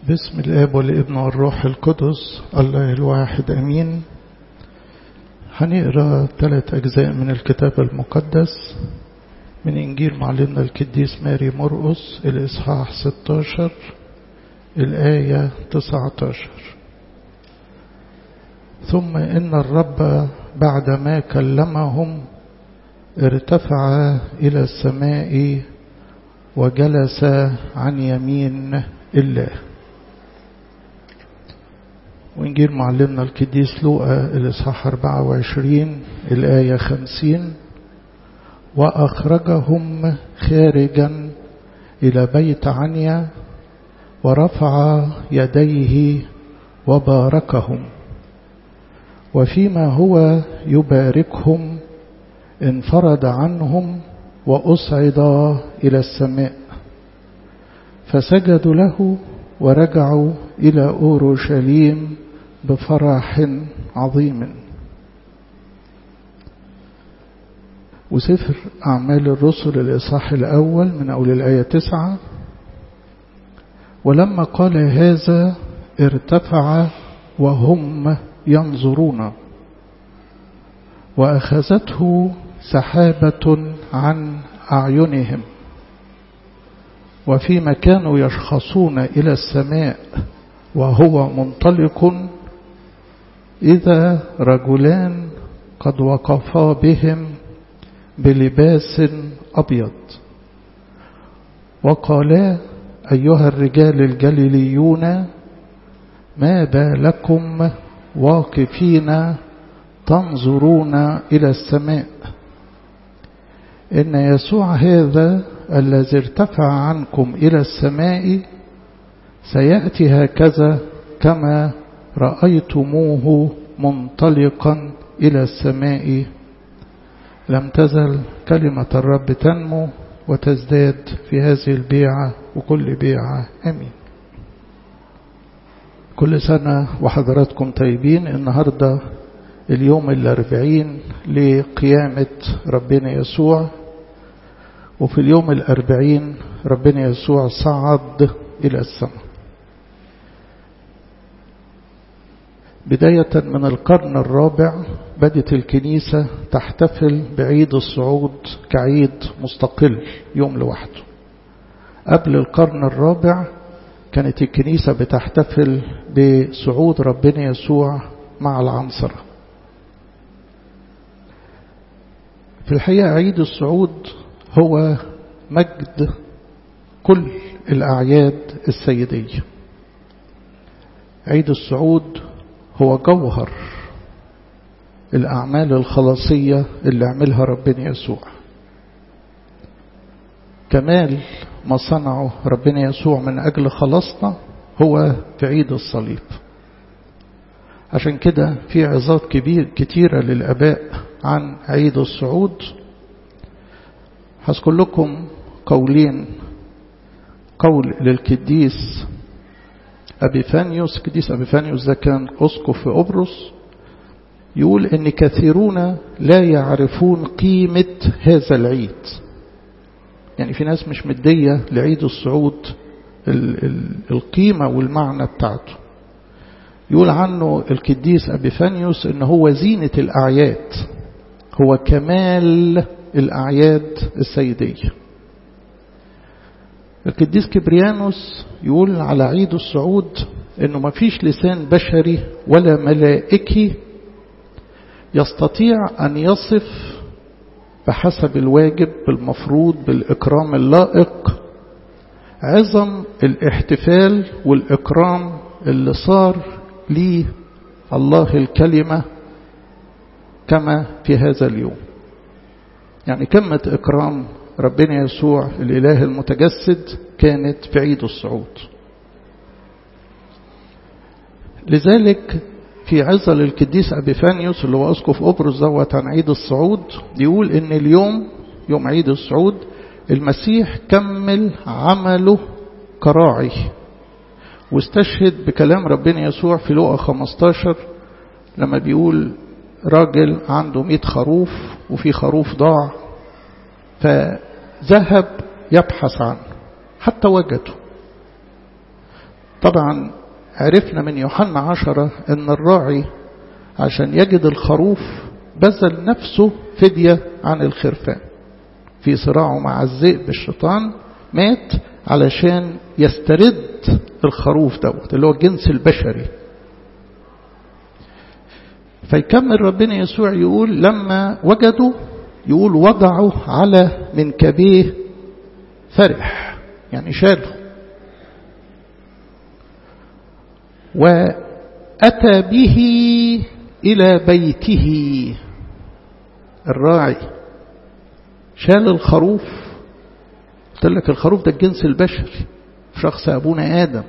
باسم الاب والابن والروح القدس الله الواحد امين هنقرا ثلاث اجزاء من الكتاب المقدس من انجيل معلمنا القديس ماري مرقس الاصحاح 16 الايه 19 ثم ان الرب بعدما كلمهم ارتفع الى السماء وجلس عن يمين الله وإنجيل معلمنا القديس لوقا الإصحاح 24 الآية 50 وأخرجهم خارجا إلى بيت عنيا ورفع يديه وباركهم وفيما هو يباركهم انفرد عنهم وأصعد إلى السماء فسجدوا له ورجعوا إلى أورشليم بفرح عظيم وسفر أعمال الرسل الإصحاح الأول من أول الآية تسعة ولما قال هذا ارتفع وهم ينظرون وأخذته سحابة عن أعينهم وفيما كانوا يشخصون إلى السماء وهو منطلق إذا رجلان قد وقفا بهم بلباس أبيض وقالا أيها الرجال الجليليون ما بالكم واقفين تنظرون إلى السماء إن يسوع هذا الذي ارتفع عنكم إلى السماء سيأتي هكذا كما رأيتموه منطلقا إلى السماء لم تزل كلمة الرب تنمو وتزداد في هذه البيعة وكل بيعة أمين كل سنة وحضراتكم طيبين النهاردة اليوم الأربعين لقيامة ربنا يسوع وفي اليوم الأربعين ربنا يسوع صعد إلى السماء بداية من القرن الرابع بدت الكنيسة تحتفل بعيد الصعود كعيد مستقل يوم لوحده قبل القرن الرابع كانت الكنيسة بتحتفل بصعود ربنا يسوع مع العنصرة في الحقيقة عيد الصعود هو مجد كل الأعياد السيدية عيد الصعود هو جوهر الأعمال الخلاصية اللي عملها ربنا يسوع كمال ما صنعه ربنا يسوع من أجل خلاصنا هو في عيد الصليب عشان كده في عظات كبير كتيرة للأباء عن عيد الصعود هذكر لكم قولين قول للكديس أبيفانيوس كديس أبيفانيوس ده كان أسقف في أبرص يقول إن كثيرون لا يعرفون قيمة هذا العيد يعني في ناس مش مدية لعيد الصعود ال ال القيمة والمعنى بتاعته يقول عنه الكديس أبيفانيوس إن هو زينة الأعياد هو كمال الأعياد السيدية القديس كبريانوس يقول على عيد الصعود انه ما فيش لسان بشري ولا ملائكي يستطيع ان يصف بحسب الواجب بالمفروض بالاكرام اللائق عظم الاحتفال والاكرام اللي صار ليه الله الكلمه كما في هذا اليوم يعني كلمه اكرام ربنا يسوع الإله المتجسد كانت في عيد الصعود لذلك في عظة للقديس أبيفانيوس اللي هو أسقف أبرز دوت عن عيد الصعود يقول إن اليوم يوم عيد الصعود المسيح كمل عمله كراعي واستشهد بكلام ربنا يسوع في لوقا 15 لما بيقول راجل عنده 100 خروف وفي خروف ضاع فذهب يبحث عنه حتى وجده طبعا عرفنا من يوحنا عشرة ان الراعي عشان يجد الخروف بذل نفسه فدية عن الخرفان في صراعه مع الذئب الشيطان مات علشان يسترد الخروف دوت اللي هو الجنس البشري فيكمل ربنا يسوع يقول لما وجدوا يقول وضعوا على منكبيه فرح يعني شاله وأتى به إلى بيته الراعي شال الخروف قلت لك الخروف ده الجنس البشري شخص أبونا آدم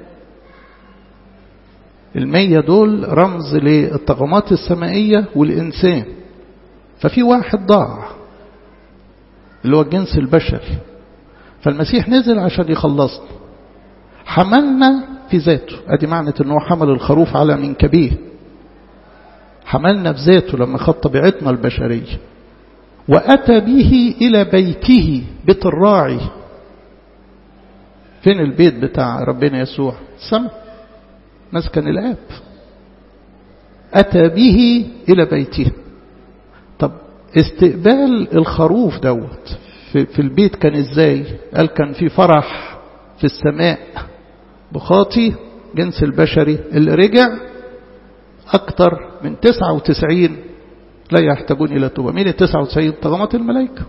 المية دول رمز للطغمات السمائية والإنسان ففي واحد ضاع اللي هو الجنس البشري فالمسيح نزل عشان يخلصنا حملنا في ذاته ادي معنى ان هو حمل الخروف على منكبيه حملنا في ذاته لما خد طبيعتنا البشرية وأتى به إلى بيته بيت الراعي فين البيت بتاع ربنا يسوع السماء مسكن الآب أتى به إلى بيته طب استقبال الخروف دوت في, في البيت كان ازاي قال كان في فرح في السماء بخاطي جنس البشري اللي رجع أكثر من 99 لا يحتاجون إلى توبة مين ال 99 طغمات الملائكة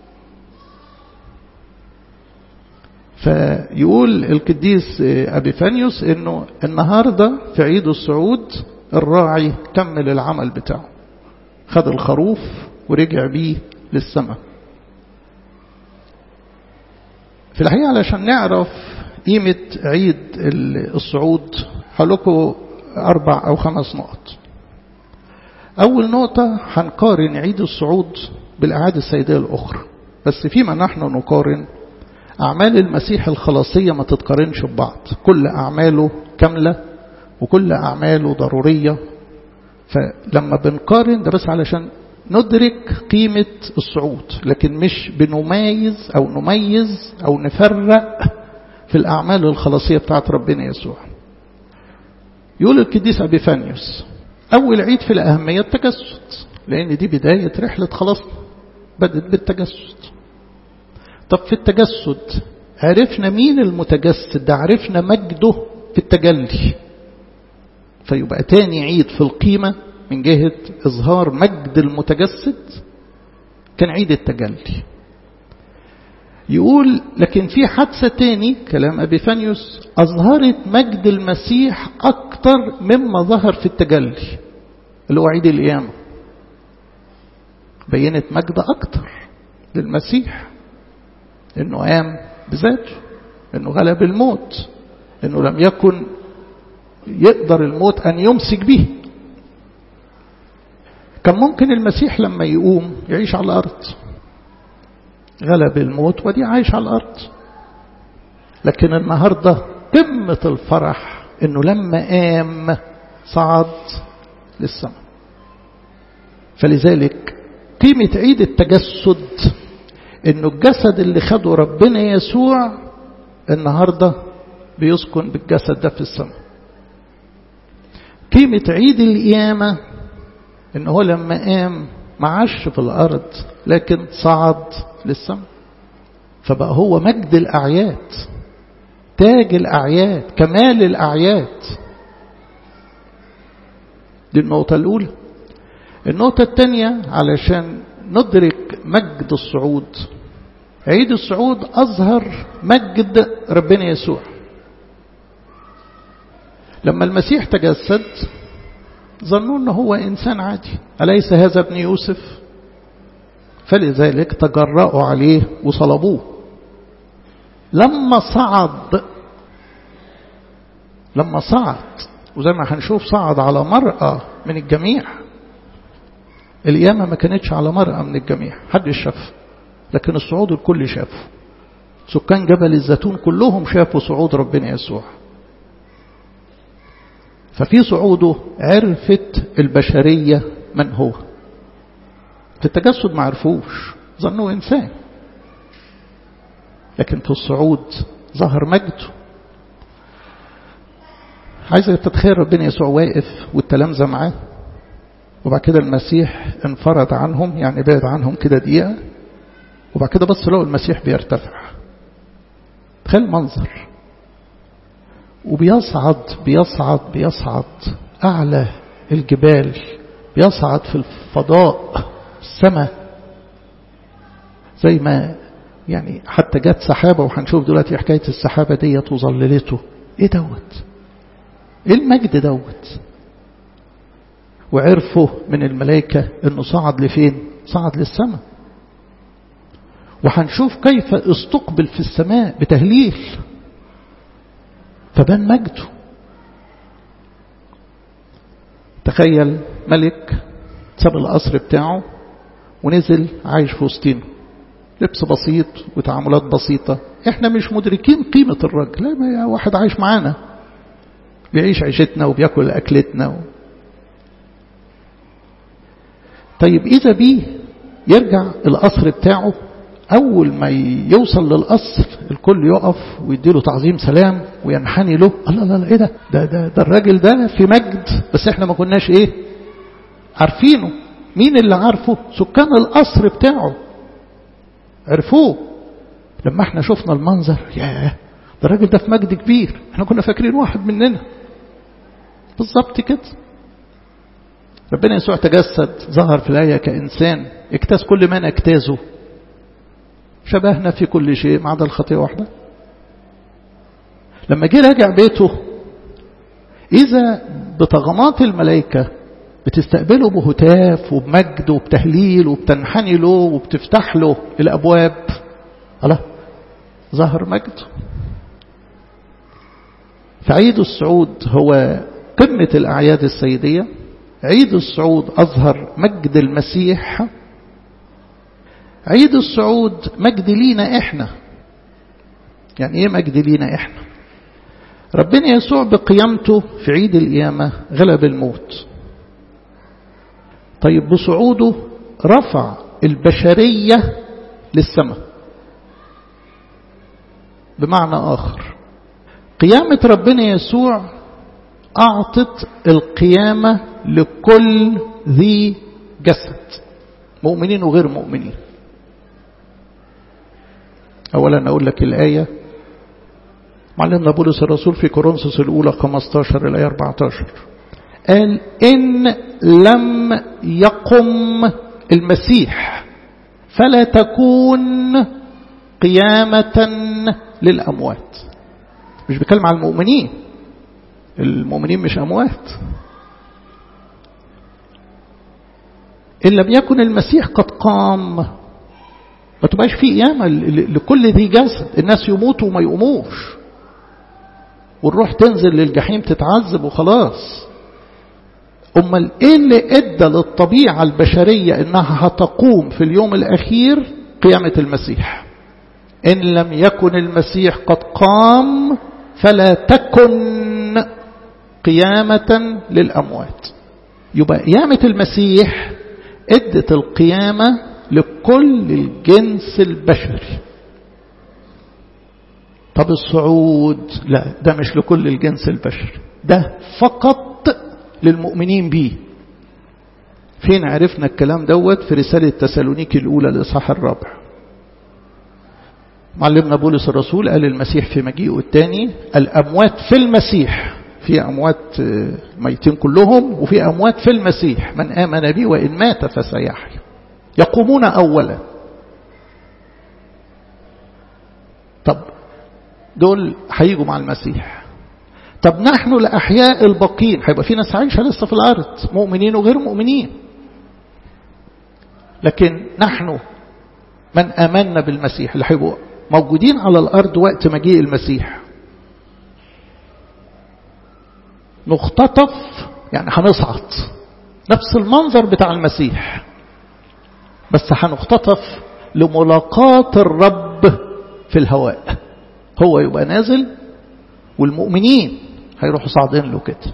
فيقول القديس أبيفانيوس أنه النهاردة في عيد الصعود الراعي كمل العمل بتاعه خد الخروف ورجع بيه للسماء في الحقيقة علشان نعرف قيمة عيد الصعود هقول أربع أو خمس نقط أول نقطة هنقارن عيد الصعود بالأعاد السيدية الأخرى بس فيما نحن نقارن أعمال المسيح الخلاصية ما تتقارنش ببعض كل أعماله كاملة وكل أعماله ضرورية فلما بنقارن ده بس علشان ندرك قيمة الصعود لكن مش بنميز أو نميز أو نفرق في الأعمال الخلاصية بتاعت ربنا يسوع يقول القديس أبيفانيوس أول عيد في الأهمية التجسد لأن دي بداية رحلة خلاصنا بدت بالتجسد طب في التجسد عرفنا مين المتجسد ده عرفنا مجده في التجلي فيبقى تاني عيد في القيمة من جهة إظهار مجد المتجسد كان عيد التجلي يقول لكن في حادثة تاني كلام أبيفانيوس أظهرت مجد المسيح أكتر مما ظهر في التجلي اللي هو عيد القيامة بينت مجد أكتر للمسيح إنه قام بذاته إنه غلب الموت إنه لم يكن يقدر الموت أن يمسك به كان ممكن المسيح لما يقوم يعيش على الأرض غلب الموت ودي عايش على الأرض لكن النهاردة قمة الفرح انه لما قام صعد للسماء فلذلك قيمة عيد التجسد انه الجسد اللي خده ربنا يسوع النهاردة بيسكن بالجسد ده في السماء قيمة عيد القيامة ان هو لما قام ما عاش في الارض لكن صعد للسماء فبقى هو مجد الاعياد تاج الاعياد كمال الاعياد دي النقطة الأولى النقطة الثانية علشان ندرك مجد الصعود عيد الصعود أظهر مجد ربنا يسوع لما المسيح تجسد ظنوا أنه هو إنسان عادي أليس هذا ابن يوسف فلذلك تجرأوا عليه وصلبوه لما صعد لما صعد وزي ما هنشوف صعد على مرأة من الجميع القيامة ما كانتش على مرأة من الجميع حد شاف لكن الصعود الكل شافه سكان جبل الزيتون كلهم شافوا صعود ربنا يسوع ففي صعوده عرفت البشرية من هو في التجسد ما عرفوش ظنوا إنسان لكن في الصعود ظهر مجده عايزك تتخيل ربنا يسوع واقف والتلامذة معاه وبعد كده المسيح انفرد عنهم يعني بعد عنهم كده دقيقة وبعد كده بص لقوا المسيح بيرتفع تخيل المنظر وبيصعد بيصعد بيصعد أعلى الجبال بيصعد في الفضاء السماء زي ما يعني حتى جت سحابة وهنشوف دلوقتي حكاية السحابة ديت وظللته ايه دوت ايه المجد دوت وعرفوا من الملائكة انه صعد لفين صعد للسماء وهنشوف كيف استقبل في السماء بتهليل فبان مجده تخيل ملك ساب القصر بتاعه ونزل عايش في وسطينه لبس بسيط وتعاملات بسيطة احنا مش مدركين قيمة الراجل لا ما واحد عايش معانا بيعيش عيشتنا وبياكل أكلتنا و... طيب إذا بيه يرجع القصر بتاعه أول ما يوصل للقصر الكل يقف ويديله تعظيم سلام وينحني له الله لا لا إيه ده ده, ده ده الراجل ده في مجد بس إحنا ما كناش إيه عارفينه مين اللي عارفه سكان القصر بتاعه عرفوه لما احنا شفنا المنظر ياه ده الراجل ده في مجد كبير احنا كنا فاكرين واحد مننا بالظبط كده ربنا يسوع تجسد ظهر في الآية كإنسان اجتاز كل ما نجتازه شبهنا في كل شيء ما عدا الخطيئة واحدة لما جه راجع بيته إذا بطغمات الملائكة بتستقبله بهتاف وبمجد وبتهليل وبتنحني له وبتفتح له الأبواب الله ظهر مجد فعيد الصعود هو قمة الأعياد السيدية عيد الصعود أظهر مجد المسيح عيد الصعود مجد لينا إحنا يعني إيه مجد لينا إحنا ربنا يسوع بقيامته في عيد القيامة غلب الموت طيب بصعوده رفع البشرية للسماء بمعنى آخر قيامة ربنا يسوع أعطت القيامة لكل ذي جسد مؤمنين وغير مؤمنين أولا أقول لك الآية معلمنا بولس الرسول في كورنثوس الأولى 15 الآية 14 قال إن لم يقم المسيح فلا تكون قيامة للأموات مش بيتكلم على المؤمنين المؤمنين مش أموات إن لم يكن المسيح قد قام ما تبقاش في قيامة لكل ذي جسد الناس يموتوا وما يقوموش والروح تنزل للجحيم تتعذب وخلاص أمال إيه اللي إدى للطبيعة البشرية إنها هتقوم في اليوم الأخير قيامة المسيح إن لم يكن المسيح قد قام فلا تكن قيامة للأموات يبقى قيامة المسيح ادت القيامة لكل الجنس البشري طب الصعود لا ده مش لكل الجنس البشري ده فقط للمؤمنين به فين عرفنا الكلام دوت في رسالة تسالونيكي الأولى الإصحاح الرابع معلمنا بولس الرسول قال المسيح في مجيئه الثاني الأموات في المسيح في أموات ميتين كلهم وفي أموات في المسيح من آمن بي وإن مات فسيحيا يقومون أولا طب دول هيجوا مع المسيح طب نحن الأحياء الباقين هيبقى في ناس عايشة لسه في الأرض مؤمنين وغير مؤمنين لكن نحن من آمنا بالمسيح اللي هيبقوا موجودين على الأرض وقت مجيء المسيح نختطف يعني هنصعد نفس المنظر بتاع المسيح بس هنختطف لملاقاة الرب في الهواء هو يبقى نازل والمؤمنين هيروحوا صاعدين له كده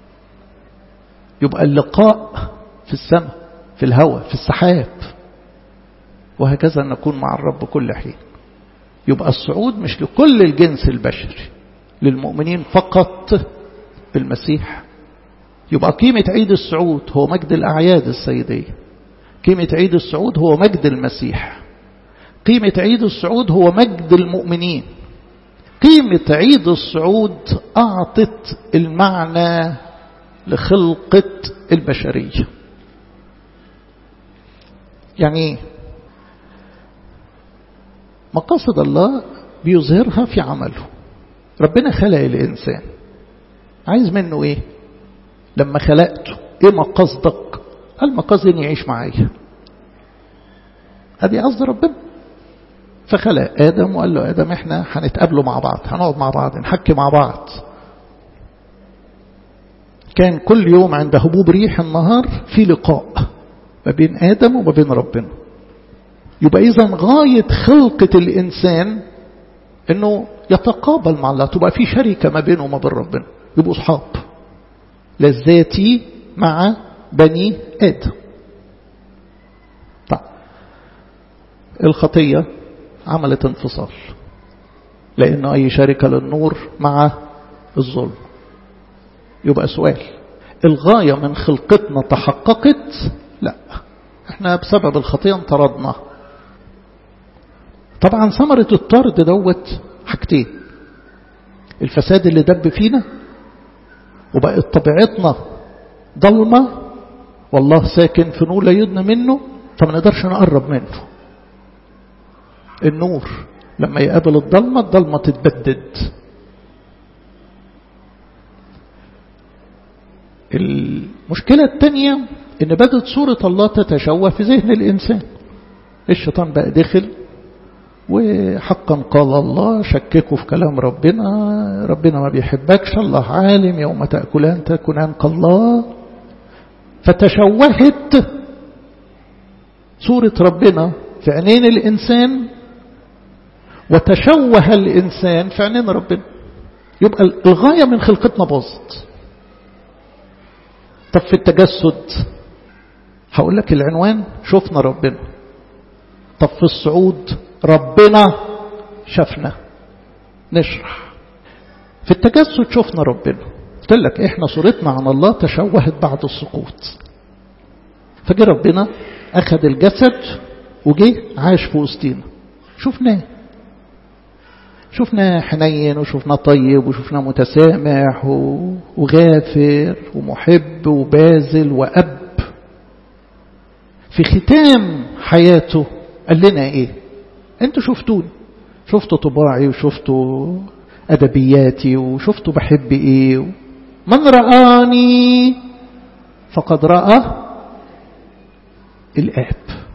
يبقى اللقاء في السماء في الهواء في السحاب وهكذا نكون مع الرب كل حين يبقى الصعود مش لكل الجنس البشري للمؤمنين فقط بالمسيح يبقى قيمة عيد السعود هو مجد الأعياد السيدية قيمة عيد السعود هو مجد المسيح قيمة عيد السعود هو مجد المؤمنين قيمة عيد الصعود أعطت المعنى لخلقة البشرية يعني مقاصد الله بيظهرها في عمله ربنا خلق الإنسان عايز منه إيه لما خلقته إيه مقاصدك قال مقاصد إن يعيش معايا هذه قصد ربنا فخلق آدم وقال له آدم إحنا هنتقابلوا مع بعض هنقعد مع بعض نحكي مع بعض كان كل يوم عند هبوب ريح النهار في لقاء ما بين آدم وما بين ربنا يبقى إذا غاية خلقة الإنسان أنه يتقابل مع الله تبقى في شركة ما بينه وما بين ربنا يبقوا أصحاب لذاتي مع بني آدم طيب الخطية عملت انفصال لأنه أي شركة للنور مع الظلم يبقى سؤال الغاية من خلقتنا تحققت لا احنا بسبب الخطية انطردنا طبعا ثمرة الطرد دوت حاجتين الفساد اللي دب فينا وبقت طبيعتنا ضلمة والله ساكن في نور لا يدنى منه فما نقدرش نقرب منه النور لما يقابل الضلمة الضلمة تتبدد المشكلة الثانية ان بدت صورة الله تتشوه في ذهن الإنسان الشيطان بقى دخل وحقا قال الله شككوا في كلام ربنا ربنا ما بيحبكش الله عالم يوم تأكلان تكونان كالله فتشوهت صورة ربنا في عينين الإنسان وتشوه الإنسان في عينين ربنا يبقى الغاية من خلقتنا باظت طب في التجسد هقول لك العنوان شفنا ربنا طب في الصعود ربنا شفنا نشرح في التجسد شفنا ربنا قلت لك احنا صورتنا عن الله تشوهت بعد السقوط فجي ربنا اخذ الجسد وجه عاش في وسطينا شفناه شفناه حنين وشفناه طيب وشفناه متسامح وغافر ومحب وبازل وأب في ختام حياته قال لنا ايه انتوا شفتوني شفتوا طباعي وشفتوا أدبياتي وشفتوا بحب ايه من رآني فقد رأى الآب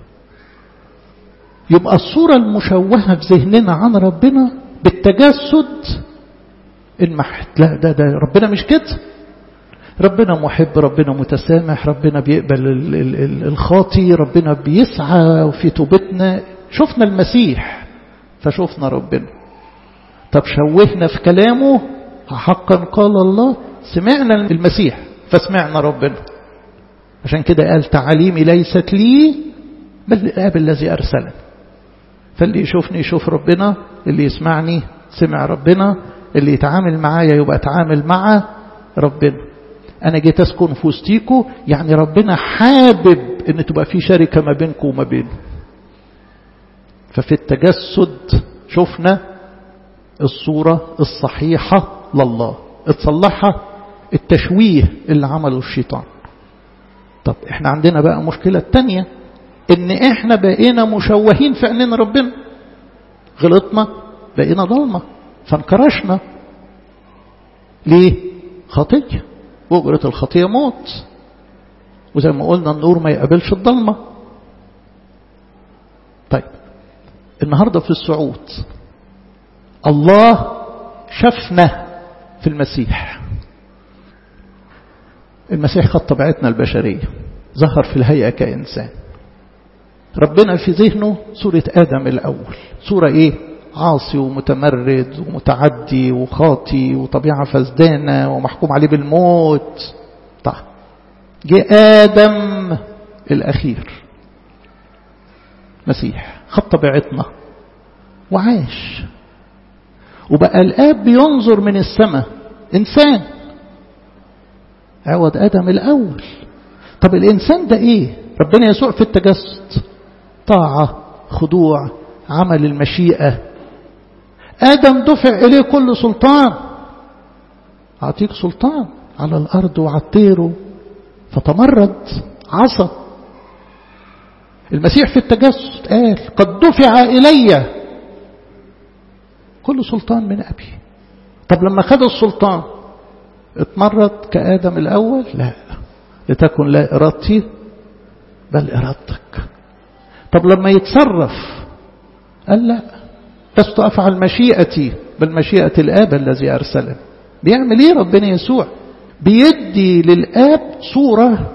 يبقى الصورة المشوهة في ذهننا عن ربنا بالتجسد المحت لا ده ده ربنا مش كده ربنا محب ربنا متسامح ربنا بيقبل الخاطي ربنا بيسعى في توبتنا شفنا المسيح فشفنا ربنا طب شوهنا في كلامه حقا قال الله سمعنا المسيح فسمعنا ربنا عشان كده قال تعاليمي ليست لي بل الآب الذي أرسلني فاللي يشوفني يشوف ربنا اللي يسمعني سمع ربنا اللي يتعامل معايا يبقى اتعامل مع ربنا أنا جيت أسكن في وسطيكوا يعني ربنا حابب أن تبقى في شركة ما بينكم وما بينه ففي التجسد شفنا الصورة الصحيحة لله اتصلحها التشويه اللي عمله الشيطان طب احنا عندنا بقى مشكلة تانية ان احنا بقينا مشوهين في عينين ربنا غلطنا بقينا ضلمة فانكرشنا ليه خطية وأجرة الخطية موت وزي ما قلنا النور ما يقابلش الضلمة طيب النهاردة في الصعود الله شفنا في المسيح المسيح خد طبيعتنا البشرية ظهر في الهيئة كإنسان ربنا في ذهنه صورة آدم الأول صورة إيه عاصي ومتمرد ومتعدي وخاطي وطبيعة فزدانة ومحكوم عليه بالموت طيب جاء آدم الأخير مسيح خد طبيعتنا وعاش وبقى الآب بينظر من السماء إنسان عوض آدم الأول طب الإنسان ده إيه ربنا يسوع في التجسد طاعة خضوع عمل المشيئة آدم دفع إليه كل سلطان أعطيك سلطان على الأرض وعلى الطير فتمرد عصى المسيح في التجسد قال قد دفع إلي كل سلطان من أبي طب لما خد السلطان اتمرد كآدم الأول لا لتكن لا إرادتي بل إرادتك طب لما يتصرف قال لا لست أفعل مشيئتي بل مشيئة الآب الذي أرسله بيعمل إيه ربنا يسوع بيدي للآب صورة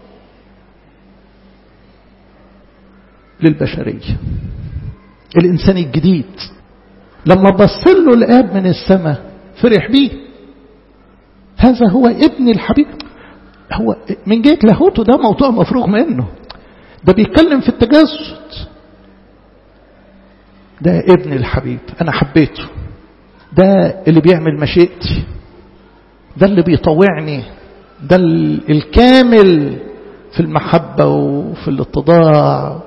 للبشرية الإنسان الجديد لما بص له الآب من السماء فرح بيه هذا هو ابن الحبيب هو من جهة لاهوته ده موضوع مفروغ منه ده بيتكلم في التجسد ده ابن الحبيب أنا حبيته ده اللي بيعمل مشيئتي ده اللي بيطوعني ده الكامل في المحبة وفي الاتضاع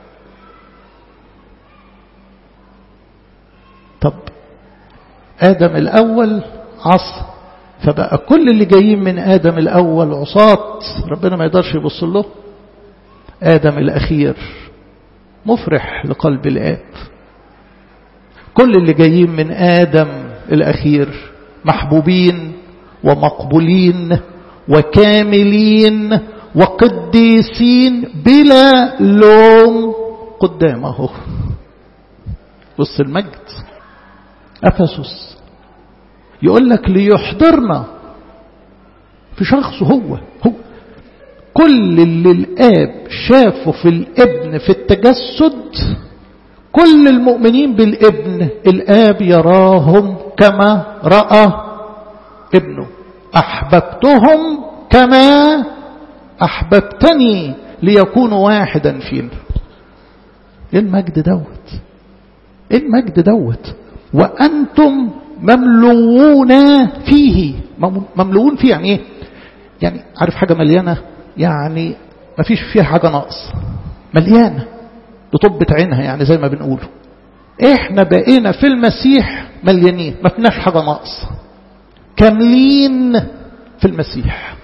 طب آدم الأول عصى فبقى كل اللي جايين من آدم الأول عصاة ربنا ما يقدرش يبص له آدم الأخير مفرح لقلب الآب كل اللي جايين من آدم الأخير محبوبين ومقبولين وكاملين وقديسين بلا لوم قدامه بص المجد أفسس يقول لك ليحضرنا في شخصه هو هو كل اللي الآب شافه في الابن في التجسد كل المؤمنين بالابن الآب يراهم كما رأى ابنه أحببتهم كما أحببتني ليكونوا واحدا فينا إيه المجد دوت إيه المجد دوت وأنتم مملوون فيه مملوون فيه يعني إيه يعني عارف حاجة مليانة يعني ما فيش فيها حاجة ناقص مليانة لطبة عينها يعني زي ما بنقول احنا بقينا في المسيح مليانين ما فيناش حاجة ناقص كاملين في المسيح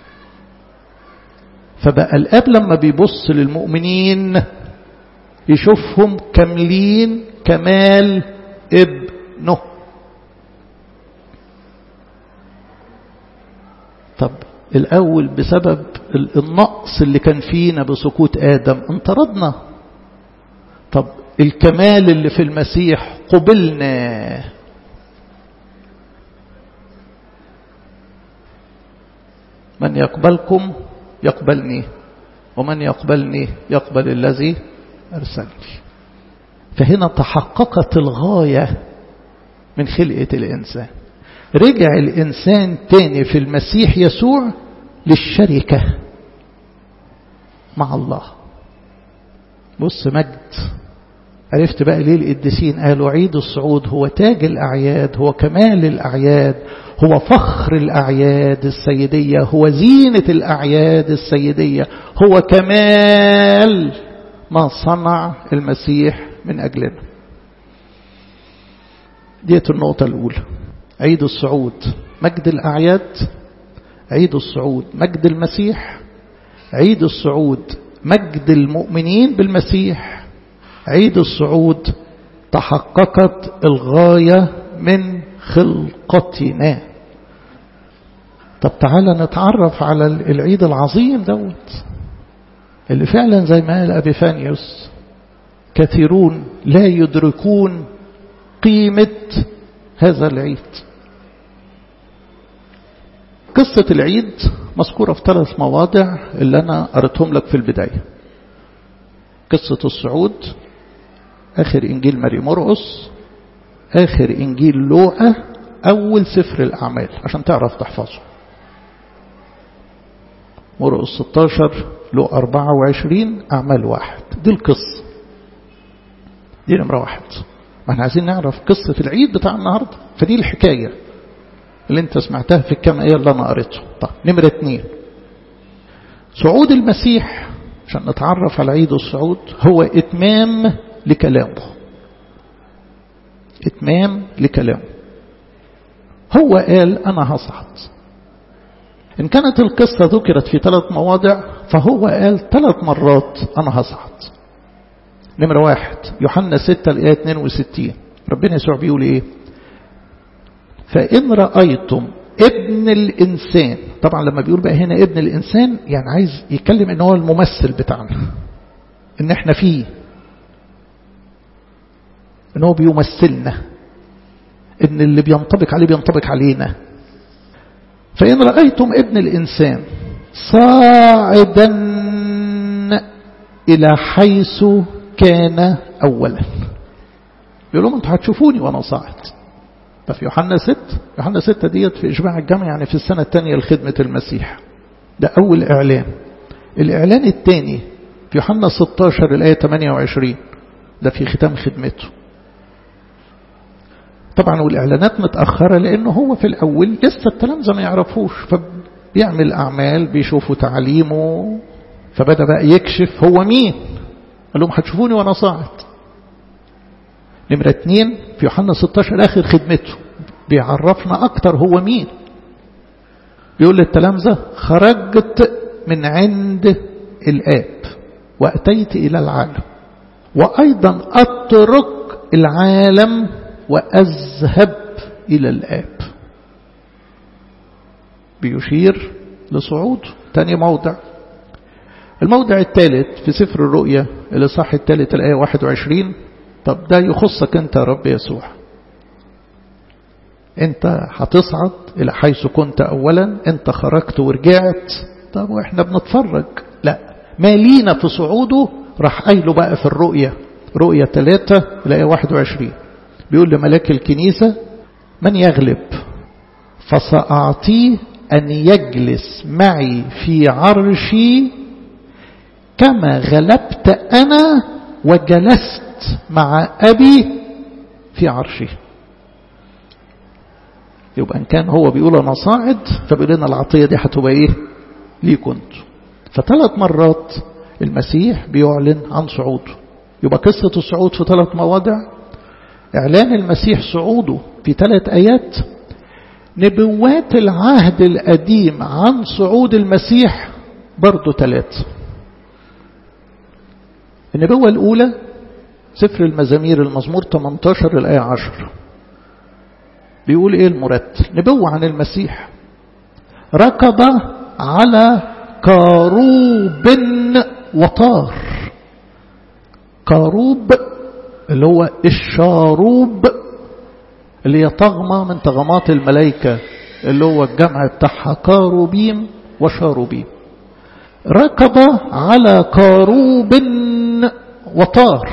فبقى الاب لما بيبص للمؤمنين يشوفهم كاملين كمال ابنه طب الأول بسبب النقص اللي كان فينا بسقوط آدم انطردنا طب الكمال اللي في المسيح قبلنا من يقبلكم يقبلني ومن يقبلني يقبل الذي أرسلني فهنا تحققت الغاية من خلقة الإنسان رجع الإنسان تاني في المسيح يسوع للشركة مع الله بص مجد عرفت بقى ليه القديسين قالوا عيد الصعود هو تاج الأعياد هو كمال الأعياد هو فخر الأعياد السيدية هو زينة الأعياد السيدية هو كمال ما صنع المسيح من أجلنا ديت النقطة الأولى عيد الصعود مجد الأعياد عيد الصعود مجد المسيح عيد الصعود مجد المؤمنين بالمسيح عيد الصعود تحققت الغاية من خلقتنا طب تعالى نتعرف على العيد العظيم دوت اللي فعلا زي ما قال أبيفانيوس كثيرون لا يدركون قيمة هذا العيد قصة العيد مذكورة في ثلاث مواضع اللي أنا قريتهم لك في البداية قصة الصعود آخر إنجيل ماري مرقس آخر إنجيل لوقا أول سفر الأعمال عشان تعرف تحفظه مرقس 16 لوقا 24 أعمال واحد دي القصة دي نمرة واحد ما احنا عايزين نعرف قصة العيد بتاع النهاردة فدي الحكاية اللي انت سمعتها في الكام ايه اللي انا قريته طب نمرة اتنين صعود المسيح عشان نتعرف على عيد الصعود هو إتمام لكلامه إتمام لكلامه هو قال أنا هصعد إن كانت القصة ذكرت في ثلاث مواضع فهو قال ثلاث مرات أنا هصعد نمرة واحد يوحنا 6 الآية 62 ربنا يسوع بيقول إيه فإن رأيتم ابن الإنسان طبعا لما بيقول بقى هنا ابن الإنسان يعني عايز يتكلم إن هو الممثل بتاعنا إن إحنا فيه إن هو بيمثلنا إن اللي بينطبق عليه بينطبق علينا فإن رأيتم ابن الإنسان صاعدا إلى حيث كان أولا يقول لهم أنتوا هتشوفوني وأنا صاعد ففي يوحنا 6 يوحنا 6 ديت في إجماع الجامع يعني في السنة الثانية لخدمة المسيح ده أول إعلان الإعلان الثاني في يوحنا 16 الآية 28 ده في ختام خدمته طبعا والإعلانات متأخرة لأنه هو في الأول لسه التلامذة ما يعرفوش فبيعمل أعمال بيشوفوا تعليمه فبدأ بقى يكشف هو مين قال لهم هتشوفوني وأنا صاعد نمرة اتنين في يوحنا 16 آخر خدمته بيعرفنا أكتر هو مين بيقول للتلامذة خرجت من عند الآب وأتيت إلى العالم وأيضا أترك العالم وأذهب إلى الآب بيشير لصعود تاني موضع الموضع الثالث في سفر الرؤيا الإصحاح الثالث الآية 21 طب ده يخصك أنت يا رب يسوع أنت هتصعد إلى حيث كنت أولا أنت خرجت ورجعت طب وإحنا بنتفرج لا ما لينا في صعوده راح قايله بقى في الرؤيا رؤيا 3 الآية 21 بيقول لملاك الكنيسة من يغلب فسأعطيه أن يجلس معي في عرشي كما غلبت أنا وجلست مع أبي في عرشي يبقى إن كان هو بيقول أنا صاعد فبيقول لنا العطية دي هتبقى إيه ليه كنت فثلاث مرات المسيح بيعلن عن صعوده يبقى قصة الصعود في ثلاث مواضع إعلان المسيح صعوده في ثلاث آيات نبوات العهد القديم عن صعود المسيح برضو ثلاث النبوة الأولى سفر المزامير المزمور 18 الآية 10 بيقول إيه المرتل نبوة عن المسيح ركض على كاروب وطار كاروب اللي هو الشاروب اللي هي طغمة من طغمات الملائكة اللي هو الجمع بتاعها كاروبيم وشاروبيم ركض على كاروب وطار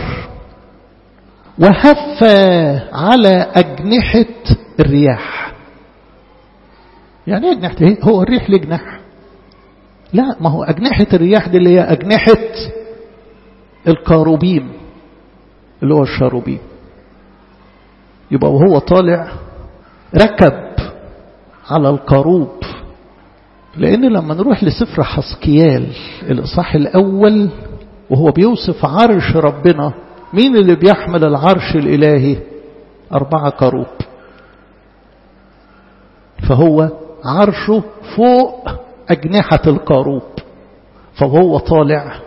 وهف على أجنحة الرياح يعني ايه أجنحة هو الريح ليه جناح لا ما هو أجنحة الرياح دي اللي هي أجنحة الكاروبيم اللي هو الشاروبيم يبقى وهو طالع ركب على الكروب لأن لما نروح لسفر حسكيال الإصحاح الأول وهو بيوصف عرش ربنا مين اللي بيحمل العرش الإلهي أربعة كروب فهو عرشه فوق أجنحة الكروب فهو طالع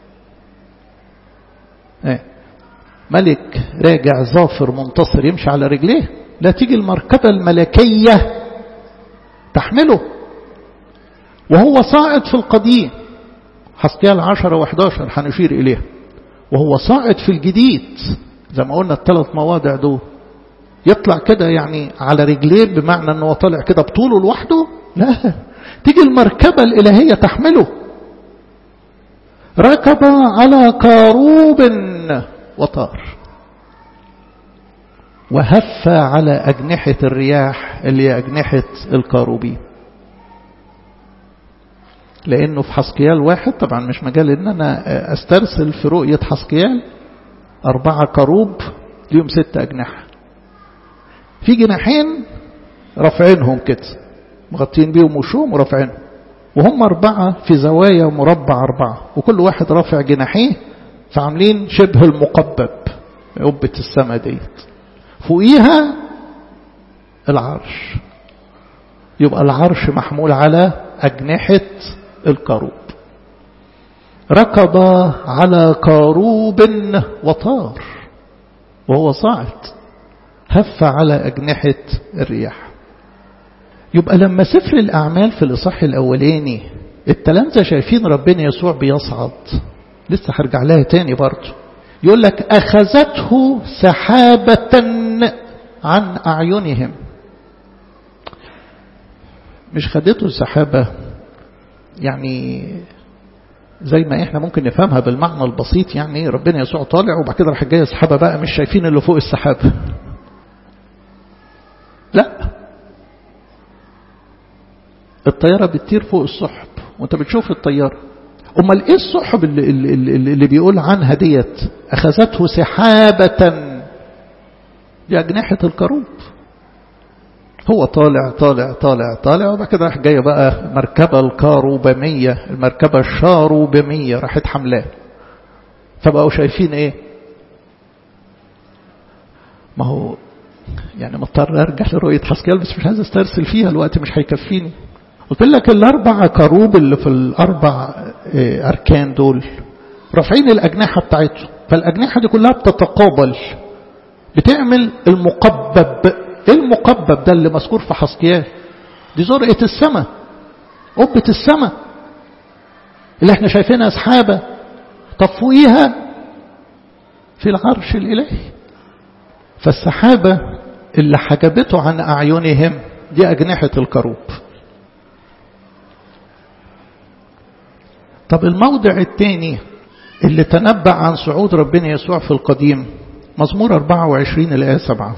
ملك راجع ظافر منتصر يمشي على رجليه لا تيجي المركبة الملكية تحمله وهو صاعد في القديم حسكيال عشرة وحداشر هنشير إليه وهو صاعد في الجديد زي ما قلنا الثلاث مواضع دول يطلع كده يعني على رجليه بمعنى أنه طالع كده بطوله لوحده لا تيجي المركبة الإلهية تحمله ركب على كاروب وطار وهف على أجنحة الرياح اللي هي أجنحة الكاروبين لأنه في حسقيال واحد طبعا مش مجال إن أنا أسترسل في رؤية حسقيال أربعة كروب ليهم ست أجنحة في جناحين رافعينهم كده مغطين بيهم وشهم ورافعينهم وهم أربعة في زوايا مربع أربعة وكل واحد رافع جناحيه فعاملين شبه المقبب قبة السماء ديت فوقيها العرش يبقى العرش محمول على أجنحة الكروب ركض على كروب وطار وهو صاعد هف على أجنحة الرياح يبقى لما سفر الأعمال في الإصحاح الأولاني التلامذة شايفين ربنا يسوع بيصعد لسه هرجع لها تاني برضه يقول لك أخذته سحابة عن أعينهم مش خدته السحابة يعني زي ما احنا ممكن نفهمها بالمعنى البسيط يعني ربنا يسوع طالع وبعد كده راح جايه سحابه بقى مش شايفين اللي فوق السحابه لا الطياره بتطير فوق السحب وانت بتشوف الطياره امال ايه السحب اللي, اللي, اللي بيقول عنها ديت اخذته سحابه باجنحه الكروب هو طالع طالع طالع طالع وبعد كده راح جايه بقى مركبه الكاروباميه المركبه الشاروباميه راحت حملاه فبقوا شايفين ايه ما هو يعني مضطر ارجع لرؤيه حسكيال بس مش عايز استرسل فيها الوقت مش هيكفيني قلت لك الاربع كروب اللي في الاربع اركان دول رافعين الاجنحه بتاعتهم فالاجنحه دي كلها بتتقابل بتعمل المقبب ايه المقبب ده اللي مذكور في حسكيال دي زرقة السماء قبة السماء اللي احنا شايفينها سحابة طب فوقيها في العرش الإلهي فالسحابة اللي حجبته عن أعينهم دي أجنحة الكروب طب الموضع الثاني اللي تنبأ عن صعود ربنا يسوع في القديم مزمور 24 الآية 7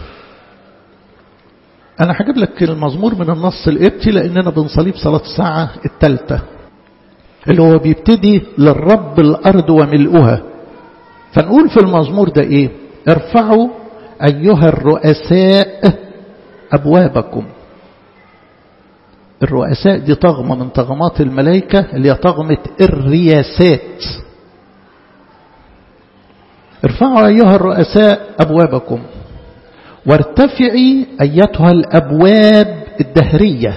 أنا هجيب لك المزمور من النص القبطي لأننا بنصليه بصلاة الساعة الثالثة اللي هو بيبتدي للرب الأرض وملؤها فنقول في المزمور ده إيه ارفعوا أيها الرؤساء أبوابكم الرؤساء دي طغمة من طغمات الملائكة اللي هي طغمة الرياسات ارفعوا أيها الرؤساء أبوابكم وارتفعي أيتها الأبواب الدهرية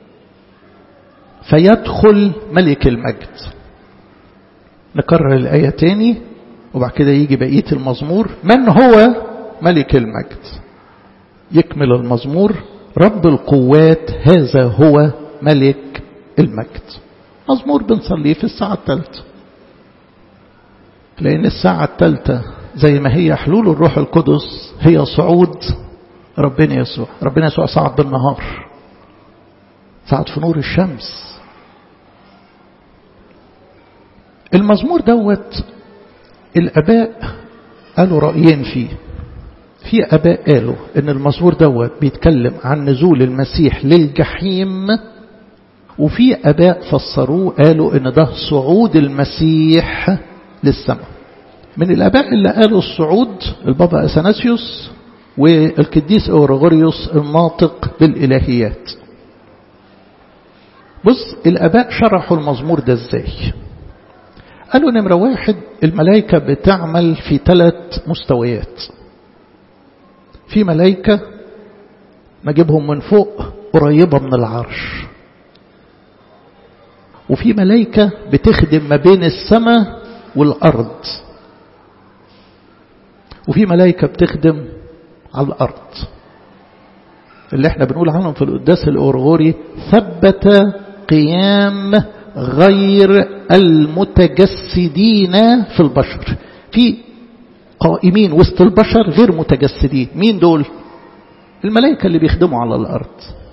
فيدخل ملك المجد نكرر الآية تاني وبعد كده يجي بقية المزمور من هو ملك المجد يكمل المزمور رب القوات هذا هو ملك المجد مزمور بنصليه في الساعة الثالثة لأن الساعة الثالثة زي ما هي حلول الروح القدس هي صعود ربنا يسوع ربنا يسوع صعد بالنهار صعد في نور الشمس المزمور دوت الأباء قالوا رأيين فيه في أباء قالوا إن المزمور دوت بيتكلم عن نزول المسيح للجحيم وفي أباء فسروه قالوا إن ده صعود المسيح للسماء من الآباء اللي قالوا الصعود البابا أثناسيوس والقديس أورغوريوس الناطق بالإلهيات بص الآباء شرحوا المزمور ده ازاي قالوا نمرة واحد الملائكة بتعمل في ثلاث مستويات في ملائكة نجيبهم من فوق قريبة من العرش وفي ملائكة بتخدم ما بين السماء والأرض وفي ملائكة بتخدم على الأرض اللي احنا بنقول عنهم في القداس الأورغوري ثبت قيام غير المتجسدين في البشر في قائمين وسط البشر غير متجسدين مين دول الملائكة اللي بيخدموا على الأرض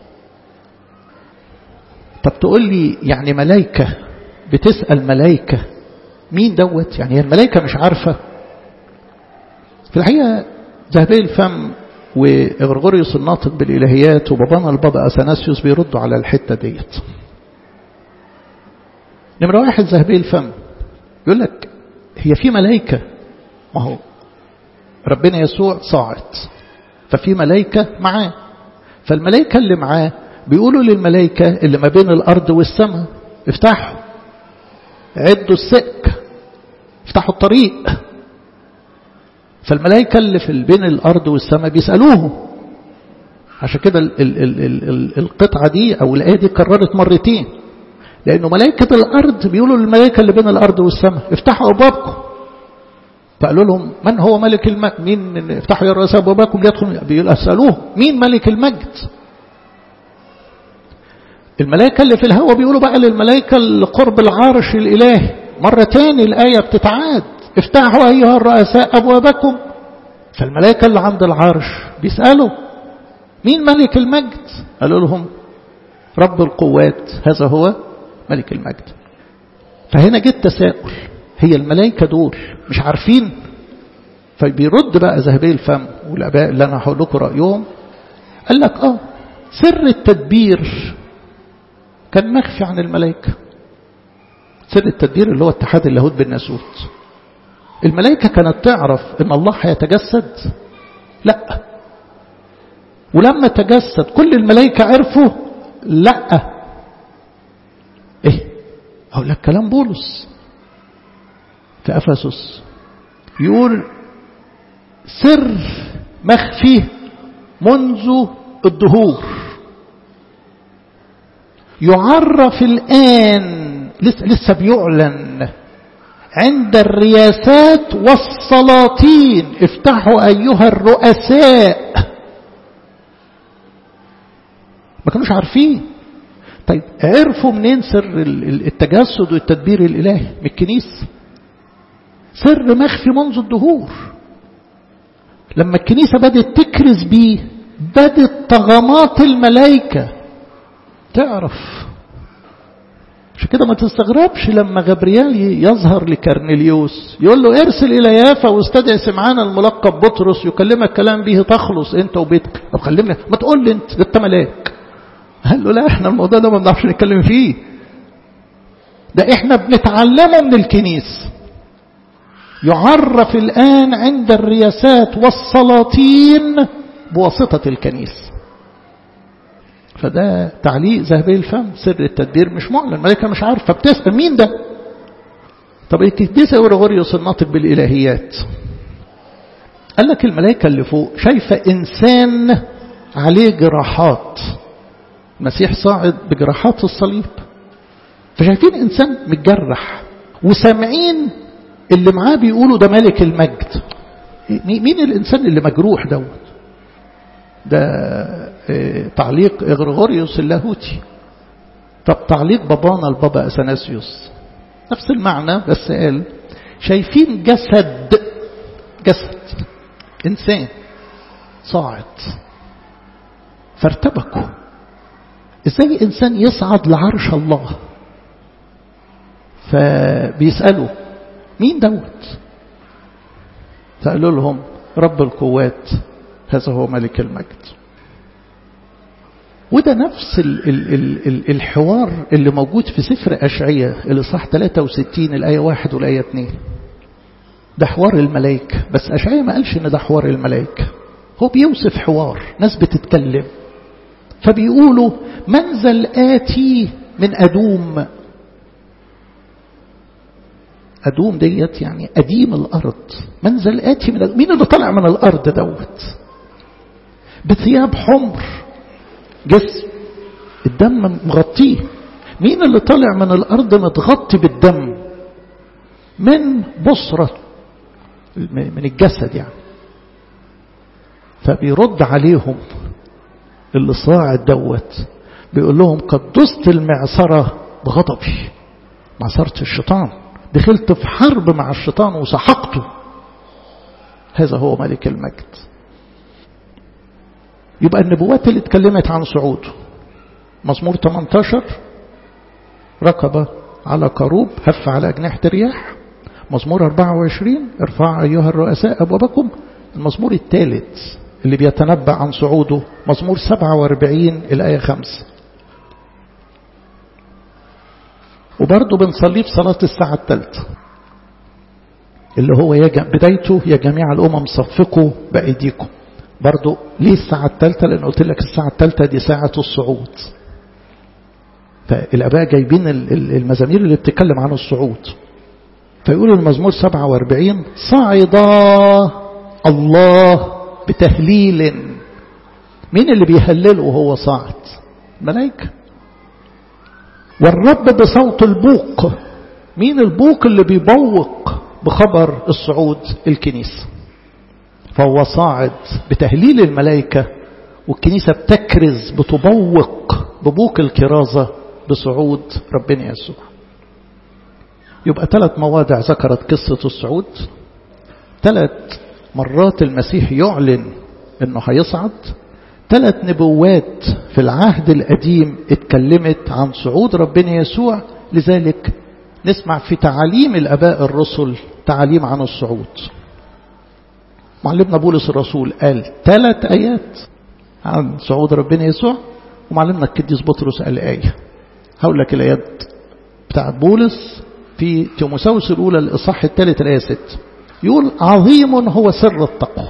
طب تقول لي يعني ملائكة بتسأل ملائكة مين دوت يعني الملائكة مش عارفة في الحقيقة ذهبي الفم وغرغوريوس الناطق بالإلهيات وبابانا البابا أثناسيوس بيردوا على الحتة ديت نمرة واحد ذهبي الفم يقول لك هي في ملائكة ما هو ربنا يسوع صاعد ففي ملائكة معاه فالملائكة اللي معاه بيقولوا للملائكة اللي ما بين الأرض والسماء افتحوا عدوا السك افتحوا الطريق فالملائكة اللي في بين الأرض والسماء بيسألوه عشان كده ال ال ال ال ال القطعة دي أو الآية دي كررت مرتين لأنه ملائكة الأرض بيقولوا للملائكة اللي بين الأرض والسماء افتحوا أبوابكم فقالوا لهم من هو ملك المجد مين افتحوا يا رؤساء أبوابكم ليدخل بيقول أسألوه مين ملك المجد الملائكة اللي في الهواء بيقولوا بقى للملائكة اللي قرب العرش الإلهي مرة تاني الآية بتتعاد افتحوا أيها الرؤساء أبوابكم فالملائكة اللي عند العرش بيسألوا مين ملك المجد قالوا لهم رب القوات هذا هو ملك المجد فهنا جه التساؤل هي الملائكة دول مش عارفين فبيرد بقى ذهبي الفم والآباء اللي أنا هقول لكم رأيهم قال لك آه سر التدبير كان مخفي عن الملائكة سر التدبير اللي هو اتحاد اللاهوت بالناسوت الملائكة كانت تعرف ان الله هيتجسد لا ولما تجسد كل الملائكة عرفوا لا ايه اقول لك كلام بولس في افسس يقول سر مخفي منذ الدهور يعرف الآن لسه, لسه بيعلن عند الرياسات والسلاطين افتحوا أيها الرؤساء ما كانوش عارفين طيب عرفوا منين سر التجسد والتدبير الإلهي من الكنيسة سر مخفي منذ الدهور لما الكنيسة بدأت تكرز بيه بدت طغمات الملائكة تعرف عشان كده ما تستغربش لما غبريال يظهر لكرنيليوس يقول له ارسل إلى يافا واستدعي سمعان الملقب بطرس يكلمك كلام به تخلص انت وبيتك طب كلمني ما تقول لي انت ده انت ملاك قال له لا احنا الموضوع ده ما بنعرفش نتكلم فيه ده احنا بنتعلمه من الكنيسة يعرف الآن عند الرياسات والسلاطين بواسطة الكنيسة فده تعليق ذهبي الفم سر التدبير مش معلن الملائكة مش عارفة بتسأل مين ده طب الكنيسة أورغوريوس الناطق بالإلهيات قال لك الملائكة اللي فوق شايفة إنسان عليه جراحات المسيح صاعد بجراحات الصليب فشايفين إنسان متجرح وسامعين اللي معاه بيقولوا ده ملك المجد مين الإنسان اللي مجروح دوت ده تعليق إغرغوريوس اللاهوتي طب تعليق بابانا البابا أثناسيوس نفس المعنى بس قال شايفين جسد جسد إنسان صاعد فارتبكوا ازاي إنسان يصعد لعرش الله فبيسألوا مين دوت فقالوا لهم رب القوات هذا هو ملك المجد وده نفس ال ال ال ال الحوار اللي موجود في سفر أشعية اللي صح 63 الآية 1 والآية 2 ده حوار الملائكة بس أشعية ما قالش إن ده حوار الملائكة هو بيوصف حوار ناس بتتكلم فبيقولوا منزل آتي من أدوم أدوم ديت يعني أديم الأرض منزل آتي من أدوم مين اللي طلع من الأرض دوت بثياب حمر جسم الدم مغطيه مين اللي طلع من الأرض متغطي بالدم من بصرة من الجسد يعني فبيرد عليهم اللي صاعد دوت بيقول لهم قد دست المعصرة بغضبي معصرة الشيطان دخلت في حرب مع الشيطان وسحقته هذا هو ملك المجد يبقى النبوات اللي اتكلمت عن صعوده مزمور 18 ركب على كروب هف على أجنحة الرياح مزمور 24 ارفع أيها الرؤساء أبوابكم المزمور الثالث اللي بيتنبأ عن صعوده مزمور 47 الآية 5 وبرضه بنصليه في صلاة الساعة الثالثة اللي هو يجم بدايته يا جميع الأمم صفقوا بأيديكم برضه ليه الساعة الثالثة لأن قلت لك الساعة الثالثة دي ساعة الصعود فالآباء جايبين المزامير اللي بتتكلم عن الصعود فيقول المزمور 47 صعد الله بتهليل مين اللي بيهلله وهو صاعد ملائكة والرب بصوت البوق مين البوق اللي بيبوق بخبر الصعود الكنيسة فهو صاعد بتهليل الملائكة والكنيسة بتكرز بتبوق ببوق الكرازة بصعود ربنا يسوع يبقى ثلاث مواضع ذكرت قصة الصعود ثلاث مرات المسيح يعلن انه هيصعد ثلاث نبوات في العهد القديم اتكلمت عن صعود ربنا يسوع لذلك نسمع في تعاليم الاباء الرسل تعاليم عن الصعود معلمنا بولس الرسول قال ثلاث ايات عن صعود ربنا يسوع ومعلمنا القديس بطرس قال ايه هقول لك الايات بتاعت بولس في تيموساوس الاولى الاصحاح الثالث الايه 6 يقول عظيم هو سر التقوى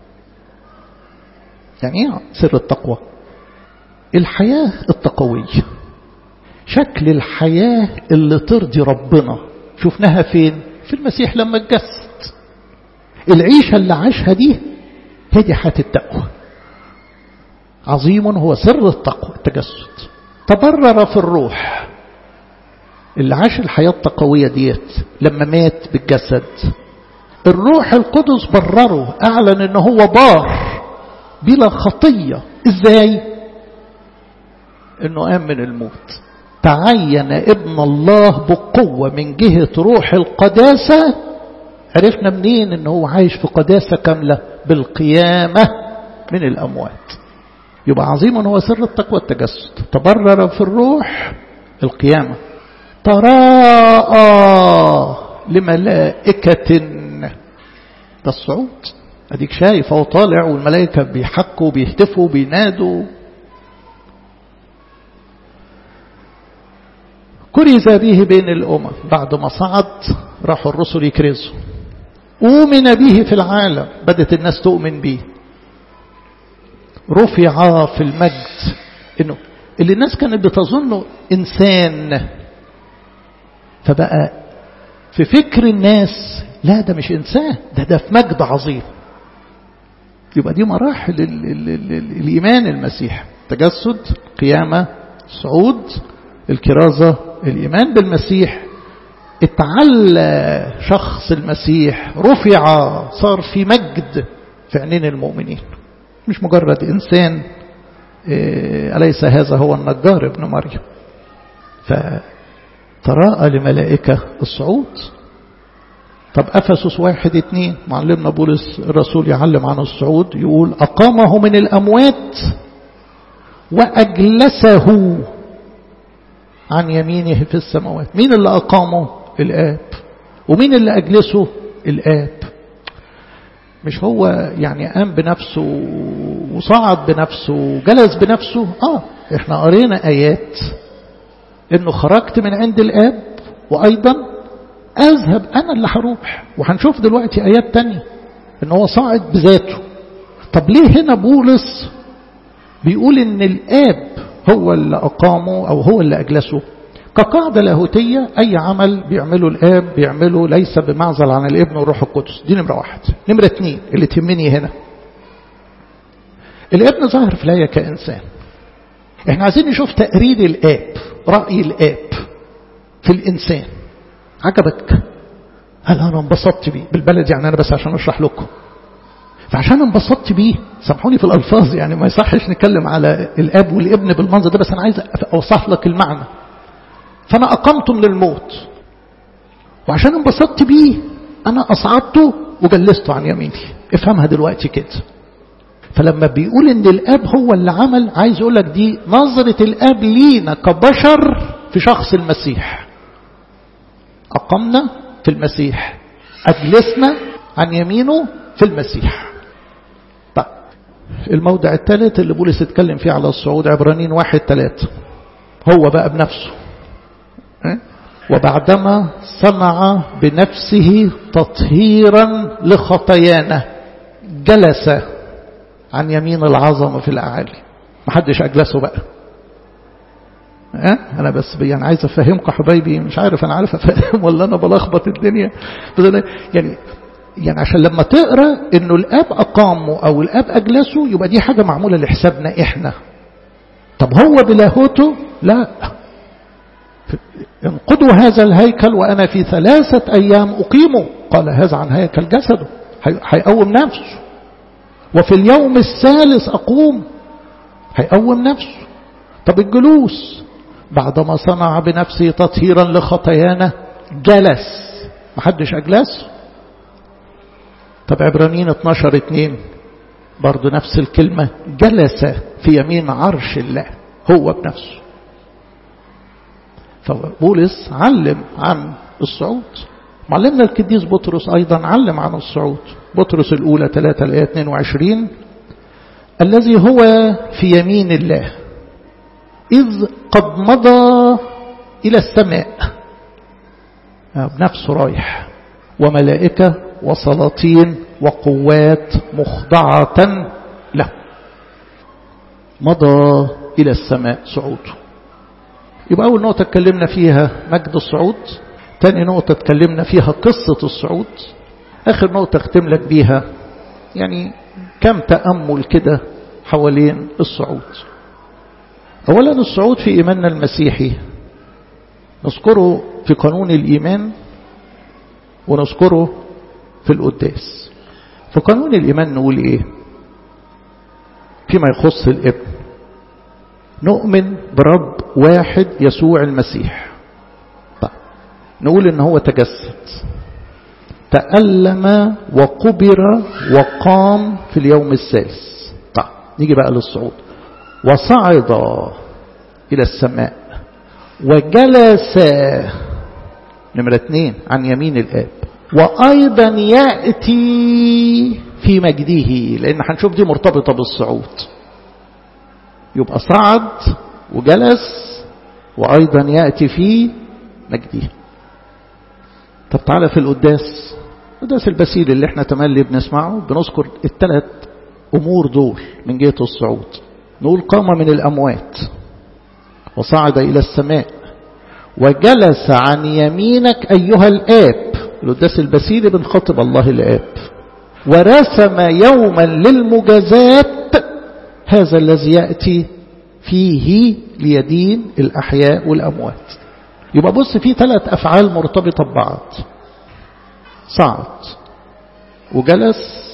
يعني ايه سر التقوى الحياة التقوية شكل الحياة اللي ترضي ربنا شفناها فين في المسيح لما اتجسد العيشة اللي عاشها دي هي دي حياة التقوى عظيم هو سر التقوى التجسد تبرر في الروح اللي عاش الحياة التقوية ديت لما مات بالجسد الروح القدس برره اعلن ان هو بار بلا خطية ازاي انه قام من الموت تعين ابن الله بقوة من جهة روح القداسة عرفنا منين انه هو عايش في قداسة كاملة بالقيامة من الاموات يبقى عظيم هو سر التقوى التجسد تبرر في الروح القيامة تراءى لملائكة ده الصعود اديك شايف هو طالع والملائكة بيحكوا بيهتفوا بينادوا كرز به بين الأمم بعد ما صعد راحوا الرسل يكرزوا أؤمن به في العالم بدأت الناس تؤمن به رفع في المجد إنه اللي الناس كانت بتظنه إنسان فبقى في فكر الناس لا ده مش إنسان ده ده في مجد عظيم يبقى دي مراحل ال ال ال ال الإيمان المسيح تجسد قيامة صعود الكرازة الإيمان بالمسيح اتعلى شخص المسيح رفع صار في مجد في عينين المؤمنين مش مجرد إنسان أليس هذا هو النجار ابن مريم فتراءى لملائكة الصعود طب أفسس واحد اتنين معلمنا بولس الرسول يعلم عن الصعود يقول أقامه من الأموات وأجلسه عن يمينه في السماوات مين اللي أقامه الآب ومين اللي أجلسه الآب مش هو يعني قام بنفسه وصعد بنفسه وجلس بنفسه آه احنا قرينا آيات انه خرجت من عند الآب وأيضا أذهب أنا اللي هروح وهنشوف دلوقتي آيات تانية ان هو صاعد بذاته طب ليه هنا بولس بيقول ان الآب هو اللي أقامه أو هو اللي أجلسه كقاعدة لاهوتية أي عمل بيعمله الآب بيعمله ليس بمعزل عن الابن والروح القدس دي نمرة واحد نمرة اتنين اللي تهمني هنا الابن ظاهر في الآية كإنسان احنا عايزين نشوف تقرير الآب رأي الآب في الإنسان عجبك هل أنا انبسطت بيه بالبلد يعني أنا بس عشان أشرح لكم فعشان انبسطت بيه سامحوني في الألفاظ يعني ما يصحش نتكلم على الأب والابن بالمنظر ده بس أنا عايز أوصف لك المعنى فأنا أقمته من الموت وعشان انبسطت بيه أنا أصعدته وجلسته عن يميني افهمها دلوقتي كده فلما بيقول ان الاب هو اللي عمل عايز يقول لك دي نظرة الاب لينا كبشر في شخص المسيح أقمنا في المسيح أجلسنا عن يمينه في المسيح طيب الموضع الثالث اللي بولس اتكلم فيه على الصعود عبرانيين واحد ثلاثة هو بقى بنفسه وبعدما صنع بنفسه تطهيرا لخطايانا جلس عن يمين العظمة في الأعالي محدش أجلسه بقى أه؟ أنا بس يعني عايز أفهمكم حبايبي مش عارف أنا عارف أفهم ولا أنا بلخبط الدنيا بس أنا يعني يعني عشان لما تقرأ إنه الآب أقامه أو الآب أجلسه يبقى دي حاجة معمولة لحسابنا إحنا طب هو بلاهوته لا انقضوا هذا الهيكل وأنا في ثلاثة أيام أقيمه قال هذا عن هيكل جسده هيقوم نفسه وفي اليوم الثالث أقوم هيقوم نفسه طب الجلوس بعدما صنع بنفسه تطهيرا لخطايانا جلس محدش أجلس طب عبرانيين 12 2 برضو نفس الكلمة جلس في يمين عرش الله هو بنفسه فبولس علم عن الصعود معلمنا القديس بطرس أيضا علم عن الصعود بطرس الأولى 3 الآية 22 الذي هو في يمين الله إذ قد مضى إلى السماء بنفسه رايح وملائكة وسلاطين وقوات مخضعة له مضى إلى السماء صعوده يبقى أول نقطة اتكلمنا فيها مجد الصعود تاني نقطة اتكلمنا فيها قصة الصعود آخر نقطة اختم لك بيها يعني كم تأمل كده حوالين الصعود أولا الصعود في إيماننا المسيحي نذكره في قانون الإيمان ونذكره في القداس في قانون الإيمان نقول إيه فيما يخص الابن نؤمن برب واحد يسوع المسيح طيب نقول إن هو تجسد تألم وقبر وقام في اليوم الثالث طيب نيجي بقى للصعود وصعد إلى السماء وجلس نمرة اثنين عن يمين الآب وأيضا يأتي في مجده لأن هنشوف دي مرتبطة بالصعود يبقى صعد وجلس وأيضا يأتي في مجده طب تعالى في القداس القداس البسيل اللي احنا تملي بنسمعه بنذكر الثلاث أمور دول من جهة الصعود نقول قام من الأموات وصعد إلى السماء وجلس عن يمينك أيها الآب القداس البسيل بنخاطب الله الآب ورسم يوما للمجازات هذا الذي يأتي فيه ليدين الأحياء والأموات يبقى بص في ثلاث أفعال مرتبطة ببعض صعد وجلس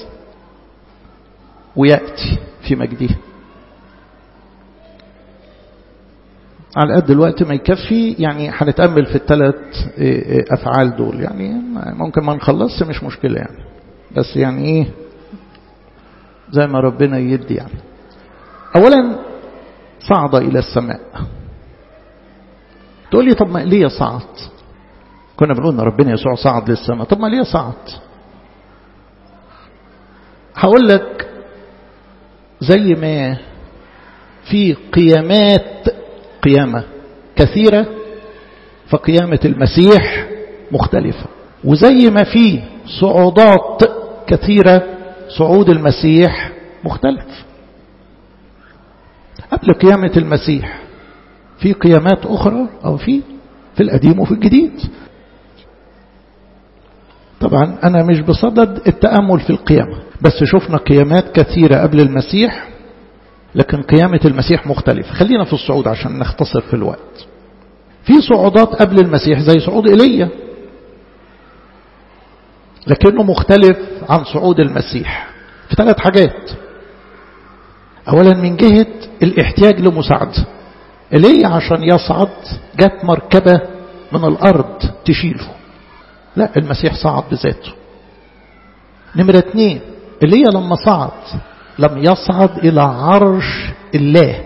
ويأتي في مجده على قد الوقت ما يكفي يعني هنتأمل في الثلاث أفعال دول يعني ممكن ما نخلصش مش مشكلة يعني بس يعني إيه زي ما ربنا يدي يعني أولا صعد إلى السماء تقول لي طب ما ليه صعد كنا بنقول ان ربنا يسوع صعد للسماء طب ما ليه صعد هقول لك زي ما في قيامات قيامة كثيرة فقيامة المسيح مختلفة وزي ما في صعودات كثيرة صعود المسيح مختلف قبل قيامة المسيح في قيامات أخرى أو في في القديم وفي الجديد طبعا أنا مش بصدد التأمل في القيامة بس شفنا قيامات كثيرة قبل المسيح لكن قيامة المسيح مختلفة خلينا في الصعود عشان نختصر في الوقت في صعودات قبل المسيح زي صعود إيليا لكنه مختلف عن صعود المسيح في ثلاث حاجات أولا من جهة الاحتياج لمساعدة إيليا عشان يصعد جت مركبة من الأرض تشيله لا المسيح صعد بذاته نمرة اثنين إيليا لما صعد لم يصعد إلى عرش الله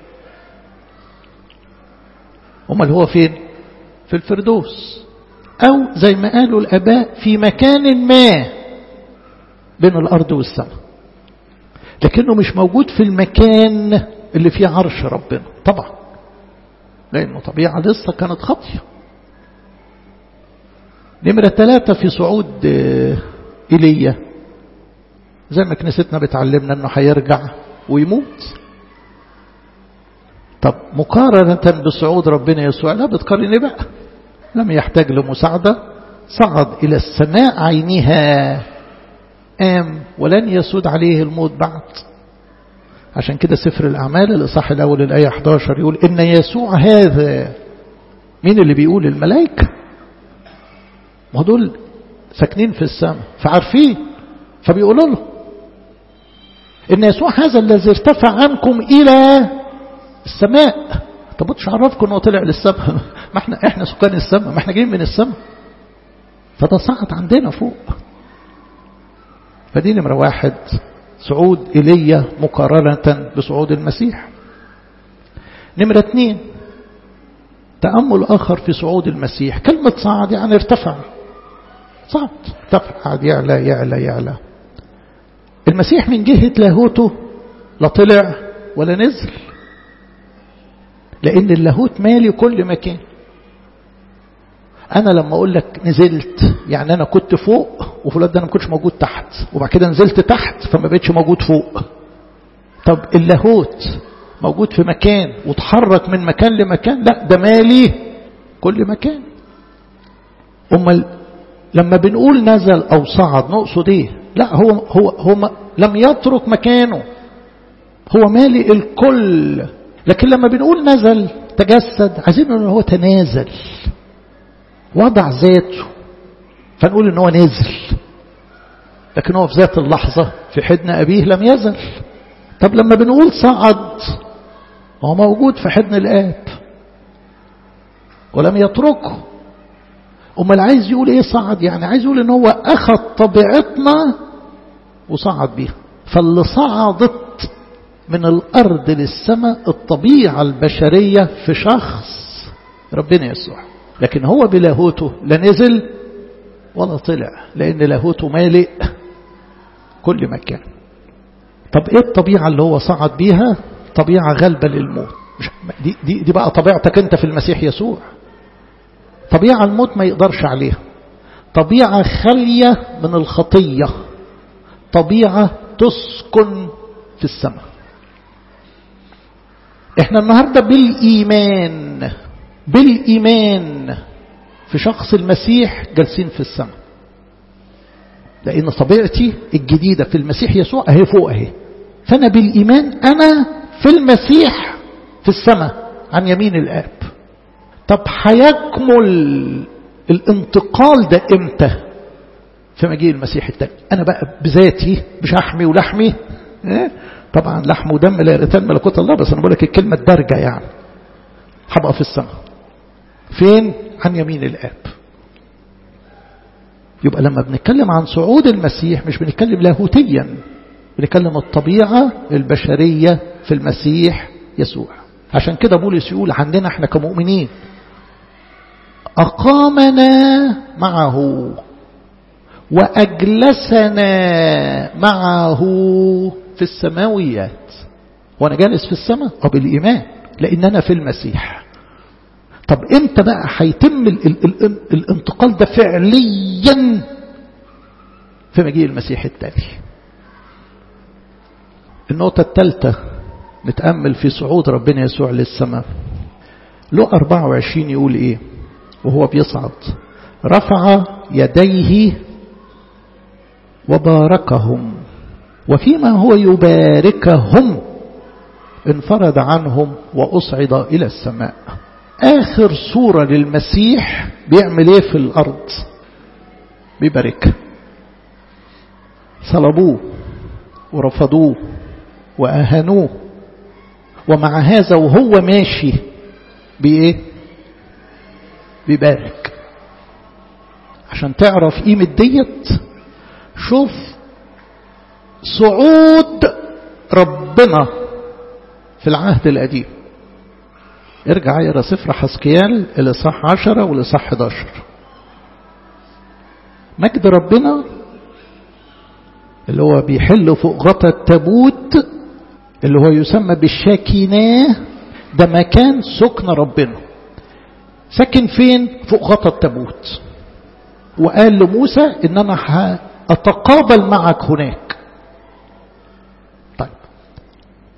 امال هو فين في الفردوس أو زي ما قالوا الأباء في مكان ما بين الأرض والسماء لكنه مش موجود في المكان اللي فيه عرش ربنا طبعا لأنه طبيعة لسه كانت خطية نمرة ثلاثة في صعود إيليا زي ما كنيستنا بتعلمنا أنه هيرجع ويموت طب مقارنة بصعود ربنا يسوع لا بتقارن بقى لم يحتاج لمساعدة صعد إلى السماء عينها قام ولن يسود عليه الموت بعد عشان كده سفر الأعمال الإصحاح الأول الآية 11 يقول إن يسوع هذا مين اللي بيقول الملائكة ما دول ساكنين في السماء فعارفين فبيقولوا له إن يسوع هذا الذي ارتفع عنكم إلى السماء طب مش عرفكم انه طلع للسماء ما احنا احنا سكان السماء ما احنا جايين من السماء فده صعد عندنا فوق فدي نمرة واحد صعود إيليا مقارنة بصعود المسيح نمرة اثنين تأمل آخر في صعود المسيح كلمة صعد يعني ارتفع صعد ارتفع قعد يعلى يعلى يعلى المسيح من جهة لاهوته لا طلع ولا نزل لأن اللاهوت مالي كل مكان أنا لما أقول لك نزلت يعني أنا كنت فوق وفي الوقت ده أنا ما كنتش موجود تحت وبعد كده نزلت تحت فما بقتش موجود فوق طب اللاهوت موجود في مكان وتحرك من مكان لمكان لا ده مالي كل مكان أمال لما بنقول نزل أو صعد نقصد إيه لا هو هو هو لم يترك مكانه هو مالي الكل لكن لما بنقول نزل تجسد عايزين نقول هو تنازل وضع ذاته فنقول ان هو نزل لكن هو في ذات اللحظة في حضن أبيه لم يزل طب لما بنقول صعد هو موجود في حضن الآب ولم يتركه أمال عايز يقول إيه صعد يعني عايز يقول إن هو أخذ طبيعتنا وصعد بيها فاللي صعدت من الأرض للسماء الطبيعة البشرية في شخص ربنا يسوع لكن هو بلاهوته لا نزل ولا طلع لأن لاهوته مالئ كل مكان طب ايه الطبيعة اللي هو صعد بيها طبيعة غالبة للموت مش دي, دي, دي بقى طبيعتك انت في المسيح يسوع طبيعة الموت ما يقدرش عليها طبيعة خالية من الخطية طبيعة تسكن في السماء احنا النهاردة بالإيمان بالإيمان في شخص المسيح جالسين في السماء لأن طبيعتي الجديدة في المسيح يسوع أهي فوق أهي فأنا بالإيمان أنا في المسيح في السماء عن يمين الآب طب هيكمل الانتقال ده امتى في مجيء المسيح التاني أنا بقى بذاتي بشحمي ولحمي طبعا لحم ودم لا يرتان ملكوت الله بس أنا بقول لك الكلمة الدارجة يعني هبقى في السماء فين عن يمين الآب يبقى لما بنتكلم عن صعود المسيح مش بنتكلم لاهوتيا بنتكلم الطبيعة البشرية في المسيح يسوع عشان كده بولس يقول عندنا احنا كمؤمنين أقامنا معه وأجلسنا معه في السماويات وأنا جالس في السماء وبالإيمان لأننا في المسيح طب امتى بقى هيتم ال ال ال الانتقال ده فعليا في مجيء المسيح التالي النقطة الثالثة نتأمل في صعود ربنا يسوع للسماء له 24 يقول ايه وهو بيصعد رفع يديه وباركهم وفيما هو يباركهم انفرد عنهم وأصعد إلى السماء آخر صورة للمسيح بيعمل ايه في الأرض بيبارك صلبوه ورفضوه وأهانوه ومع هذا وهو ماشي بإيه بيبارك عشان تعرف قيمة ديت شوف صعود ربنا في العهد القديم ارجع اقرا سفر حسكيال الاصحاح 10 والاصحاح 11 مجد ربنا اللي هو بيحل فوق غطا التابوت اللي هو يسمى بالشاكيناه ده مكان سكن ربنا ساكن فين فوق غطا التابوت وقال لموسى ان انا هاتقابل معك هناك طيب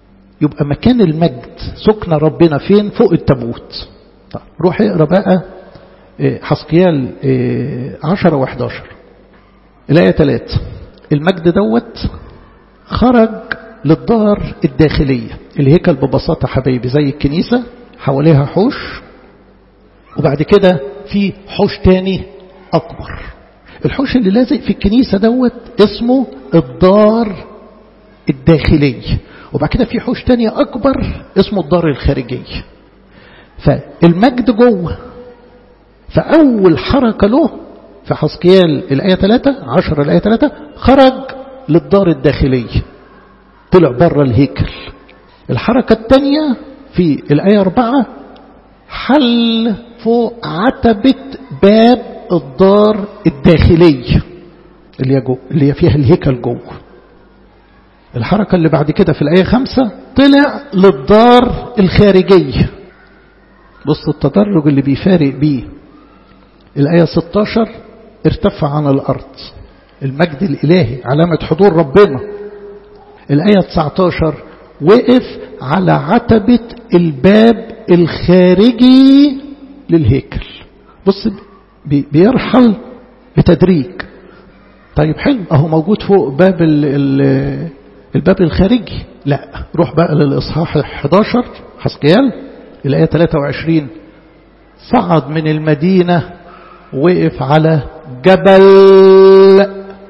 يبقى مكان المجد سكن ربنا فين فوق التابوت طيب روح اقرا بقى حسقيال 10 و11 الآية 3 المجد دوت خرج للدار الداخلية الهيكل ببساطة حبايبي زي الكنيسة حواليها حوش وبعد كده في حوش تاني أكبر الحوش اللي لازق في الكنيسة دوت اسمه الدار الداخلية وبعد كده في حوش تاني أكبر اسمه الدار الخارجية فالمجد جوه فأول حركة له في حسقيال الآية 3 10 الآية 3 خرج للدار الداخلية طلع بره الهيكل الحركة الثانية في الآية 4 حل فوق عتبة باب الدار الداخلية اللي, جو اللي هي فيها الهيكل جوه الحركة اللي بعد كده في الآية 5 طلع للدار الخارجية بص التدرج اللي بيفارق بيه الآية 16 ارتفع عن الأرض المجد الإلهي علامة حضور ربنا الآية 19 وقف على عتبة الباب الخارجي للهيكل بص بيرحل بتدريج طيب حلو اهو موجود فوق باب ال ال الباب الخارجي لا روح بقى للإصحاح 11 حسقيال الآية 23 صعد من المدينة وقف على جبل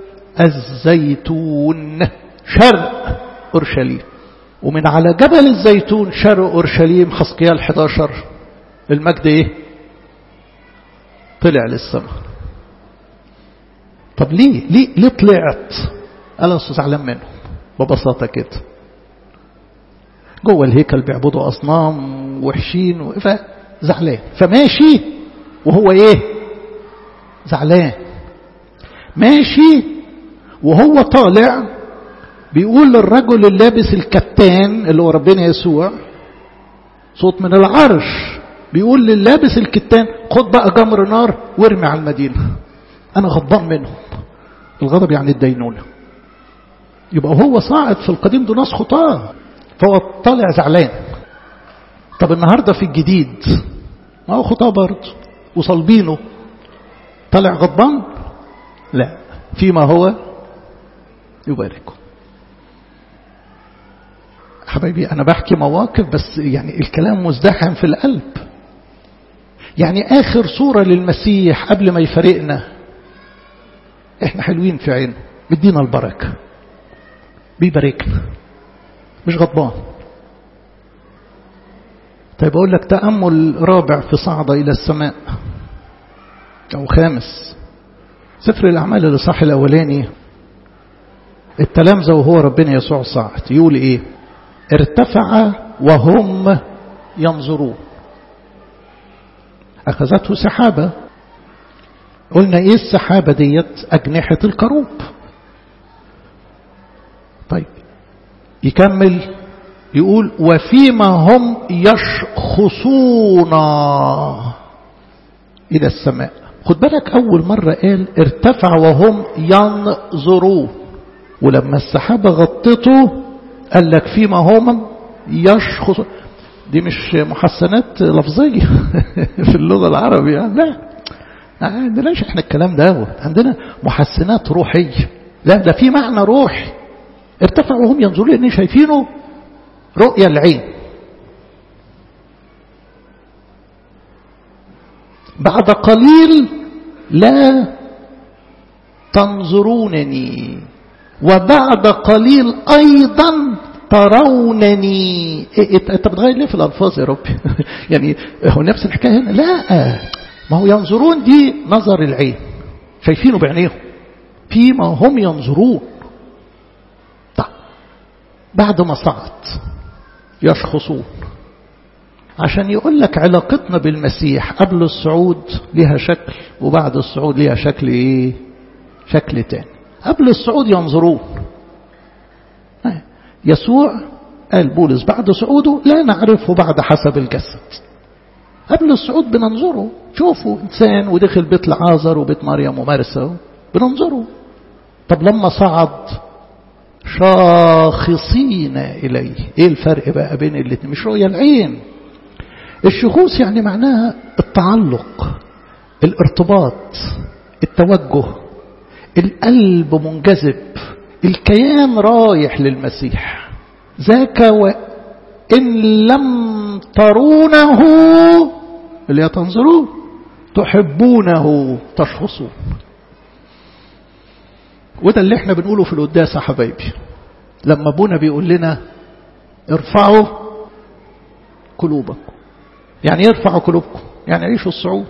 الزيتون شرق أورشليم ومن على جبل الزيتون شرق أورشليم حسقيال 11 المجد ايه طلع للسماء طب ليه ليه ليه طلعت انا زعلان منهم ببساطة كده جوه الهيكل بيعبدوا أصنام وحشين فزعلان فماشي وهو ايه زعلان ماشي وهو طالع بيقول للرجل اللابس الكتان اللي هو ربنا يسوع صوت من العرش بيقول للابس الكتان خد بقى جمر نار وارمي على المدينة أنا غضبان منهم الغضب يعني الدينونة يبقى هو صاعد في القديم دول ناس خطاه فهو طالع زعلان طب النهاردة في الجديد ما هو خطاه برضه وصلبينه طالع غضبان لا فيما هو يباركه حبايبي أنا بحكي مواقف بس يعني الكلام مزدحم في القلب يعني آخر صورة للمسيح قبل ما يفارقنا احنا حلوين في عينه بدينا البركة بيباركنا مش غضبان طيب أقول لك تأمل رابع في صعدة إلى السماء أو خامس سفر الأعمال الإصحاح الأولاني التلامذة وهو ربنا يسوع صعد يقول إيه ارتفع وهم ينظرون أخذته سحابة قلنا إيه السحابة ديت أجنحة الكروب طيب يكمل يقول وفيما هم يشخصون إلى السماء خد بالك أول مرة قال ارتفع وهم ينظرون ولما السحابة غطته قال لك فيما هم يشخص دي مش محسنات لفظية في اللغة العربية لا ما عندناش احنا الكلام ده عندنا محسنات روحية لا ده في معنى روحي ارتفع وهم ينظرون لان شايفينه رؤية العين بعد قليل لا تنظرونني وبعد قليل أيضا ترونني إيه انت بتغير ليه في الألفاظ يا ربي يعني هو نفس الحكاية هنا لا ما هو ينظرون دي نظر العين شايفينه بعينيهم فيما هم ينظرون طيب بعد ما صعد يشخصون عشان يقول لك علاقتنا بالمسيح قبل الصعود لها شكل وبعد الصعود لها شكل ايه شكل تاني قبل الصعود ينظرون يسوع قال بولس بعد صعوده لا نعرفه بعد حسب الجسد قبل الصعود بننظره شوفوا إنسان ودخل بيت لعازر وبيت مريم ومرسى بننظره طب لما صعد شاخصين إليه إيه الفرق بقى بين الاثنين مش رؤية العين الشخوص يعني معناها التعلق الارتباط التوجه القلب منجذب الكيان رايح للمسيح ذاك وإن لم ترونه اللي تنظروه تحبونه تشخصون وده اللي احنا بنقوله في القداس يا حبايبي لما ابونا بيقول لنا ارفعوا قلوبكم يعني ارفعوا قلوبكم يعني عيشوا الصعود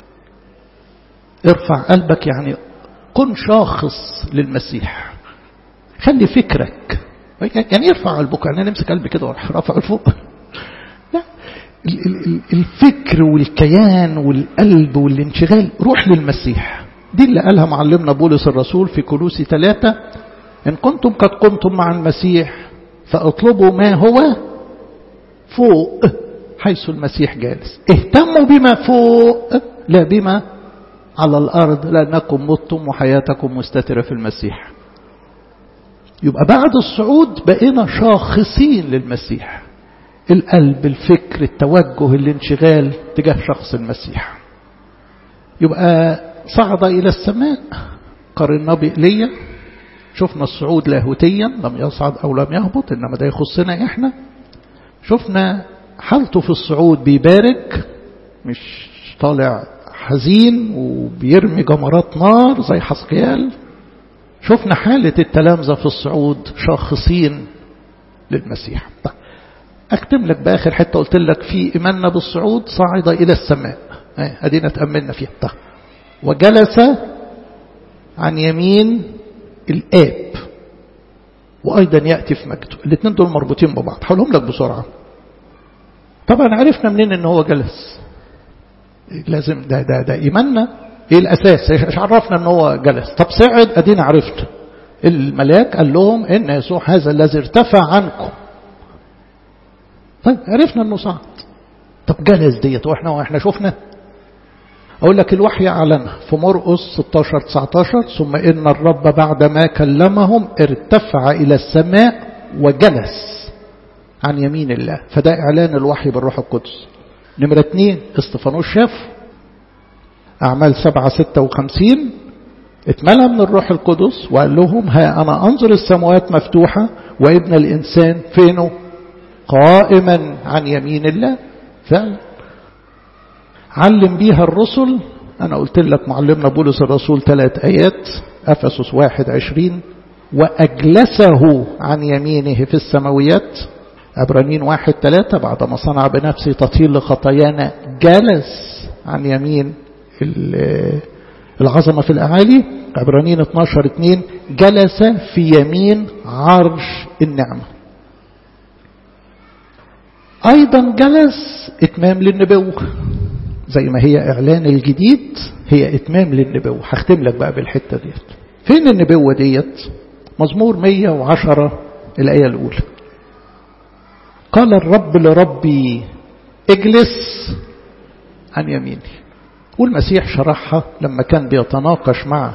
ارفع قلبك يعني كن شاخص للمسيح خلي فكرك يعني ارفع قلبك يعني نمسك قلبي كده واروح رافعه لفوق لا الفكر والكيان والقلب والانشغال روح للمسيح دي اللي قالها معلمنا بولس الرسول في كلوسي ثلاثة إن كنتم قد قمتم مع المسيح فاطلبوا ما هو فوق حيث المسيح جالس اهتموا بما فوق لا بما على الأرض لأنكم متم وحياتكم مستترة في المسيح يبقى بعد الصعود بقينا شاخصين للمسيح القلب الفكر التوجه الانشغال تجاه شخص المسيح يبقى صعد إلى السماء قارنا بإيليا شفنا الصعود لاهوتيا لم يصعد أو لم يهبط إنما ده يخصنا إحنا شفنا حالته في الصعود بيبارك مش طالع حزين وبيرمي جمرات نار زي حسقيال شفنا حالة التلامذة في الصعود شاخصين للمسيح طيب أختم لك بآخر حتة قلت لك في إيماننا بالصعود صعد إلى السماء أدينا تأملنا فيها طيب وجلس عن يمين الآب وأيضا يأتي في مجده الاثنين دول مربوطين ببعض هقولهم لك بسرعة طبعا عرفنا منين ان هو جلس لازم ده ده ده ايماننا ايه الاساس ايش عرفنا ان هو جلس طب صعد ادينا عرفنا الملاك قال لهم ان يسوع هذا الذي ارتفع عنكم طيب عرفنا انه صعد طب جلس ديت واحنا واحنا شفنا اقول لك الوحي اعلنها في مرقس 16 19 ثم ان الرب بعد ما كلمهم ارتفع الى السماء وجلس عن يمين الله فده اعلان الوحي بالروح القدس نمرة اتنين استفانوس شاف أعمال سبعة ستة وخمسين اتملى من الروح القدس وقال لهم ها أنا أنظر السماوات مفتوحة وابن الإنسان فينه قائما عن يمين الله فعلا علم بيها الرسل أنا قلت لك معلمنا بولس الرسول ثلاث آيات أفسس واحد عشرين وأجلسه عن يمينه في السماويات عبرانيين واحد ثلاثة بعد ما صنع بنفسه تطهير لخطايانا جلس عن يمين العظمة في الأعالي عبرانيين 12 2 جلس في يمين عرش النعمة أيضا جلس إتمام للنبوة زي ما هي إعلان الجديد هي إتمام للنبوة هختم لك بقى بالحتة ديت فين النبوة ديت مزمور 110 الآية الأولى قال الرب لربي اجلس عن يميني والمسيح شرحها لما كان بيتناقش مع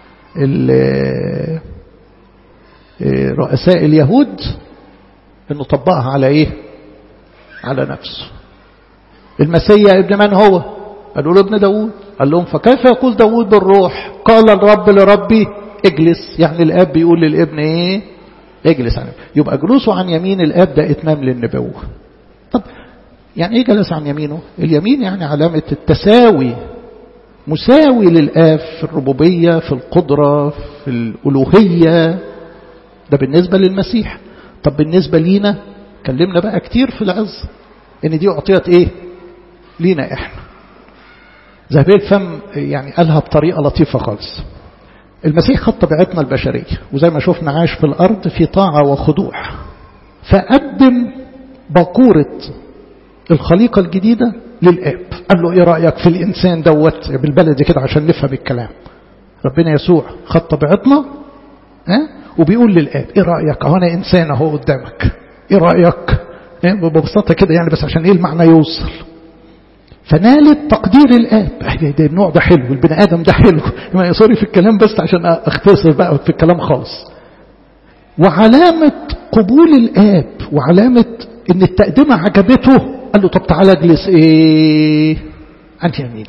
رؤساء اليهود انه طبقها على ايه على نفسه المسيح ابن من هو قالوا له ابن داود قال لهم فكيف يقول داود بالروح قال الرب لربي اجلس يعني الاب بيقول للابن ايه اجلس عن يبقى جلوسه عن يمين الاب ده اتمام للنبوه طب يعني ايه جلس عن يمينه اليمين يعني علامة التساوي مساوي للآب في الربوبية في القدرة في الألوهية ده بالنسبة للمسيح طب بالنسبة لينا كلمنا بقى كتير في العز ان دي اعطيت ايه لينا احنا ذهبي الفم يعني قالها بطريقة لطيفة خالص المسيح خد طبيعتنا البشرية وزي ما شفنا عاش في الأرض في طاعة وخضوع فقدم باكورة الخليقة الجديدة للآب قال له ايه رأيك في الإنسان دوت بالبلدي كده عشان نفهم الكلام ربنا يسوع خد طبيعتنا ها وبيقول للآب ايه رأيك اهو انا إنسان اهو قدامك ايه رأيك إيه ببساطة كده يعني بس عشان ايه المعنى يوصل فنالت تقدير الآب ده النوع ده حلو البني آدم ده حلو سوري في الكلام بس عشان اختصر بقى في الكلام خالص وعلامة قبول الآب وعلامة ان التقدمة عجبته قال له طب تعالى اجلس ايه عن يميني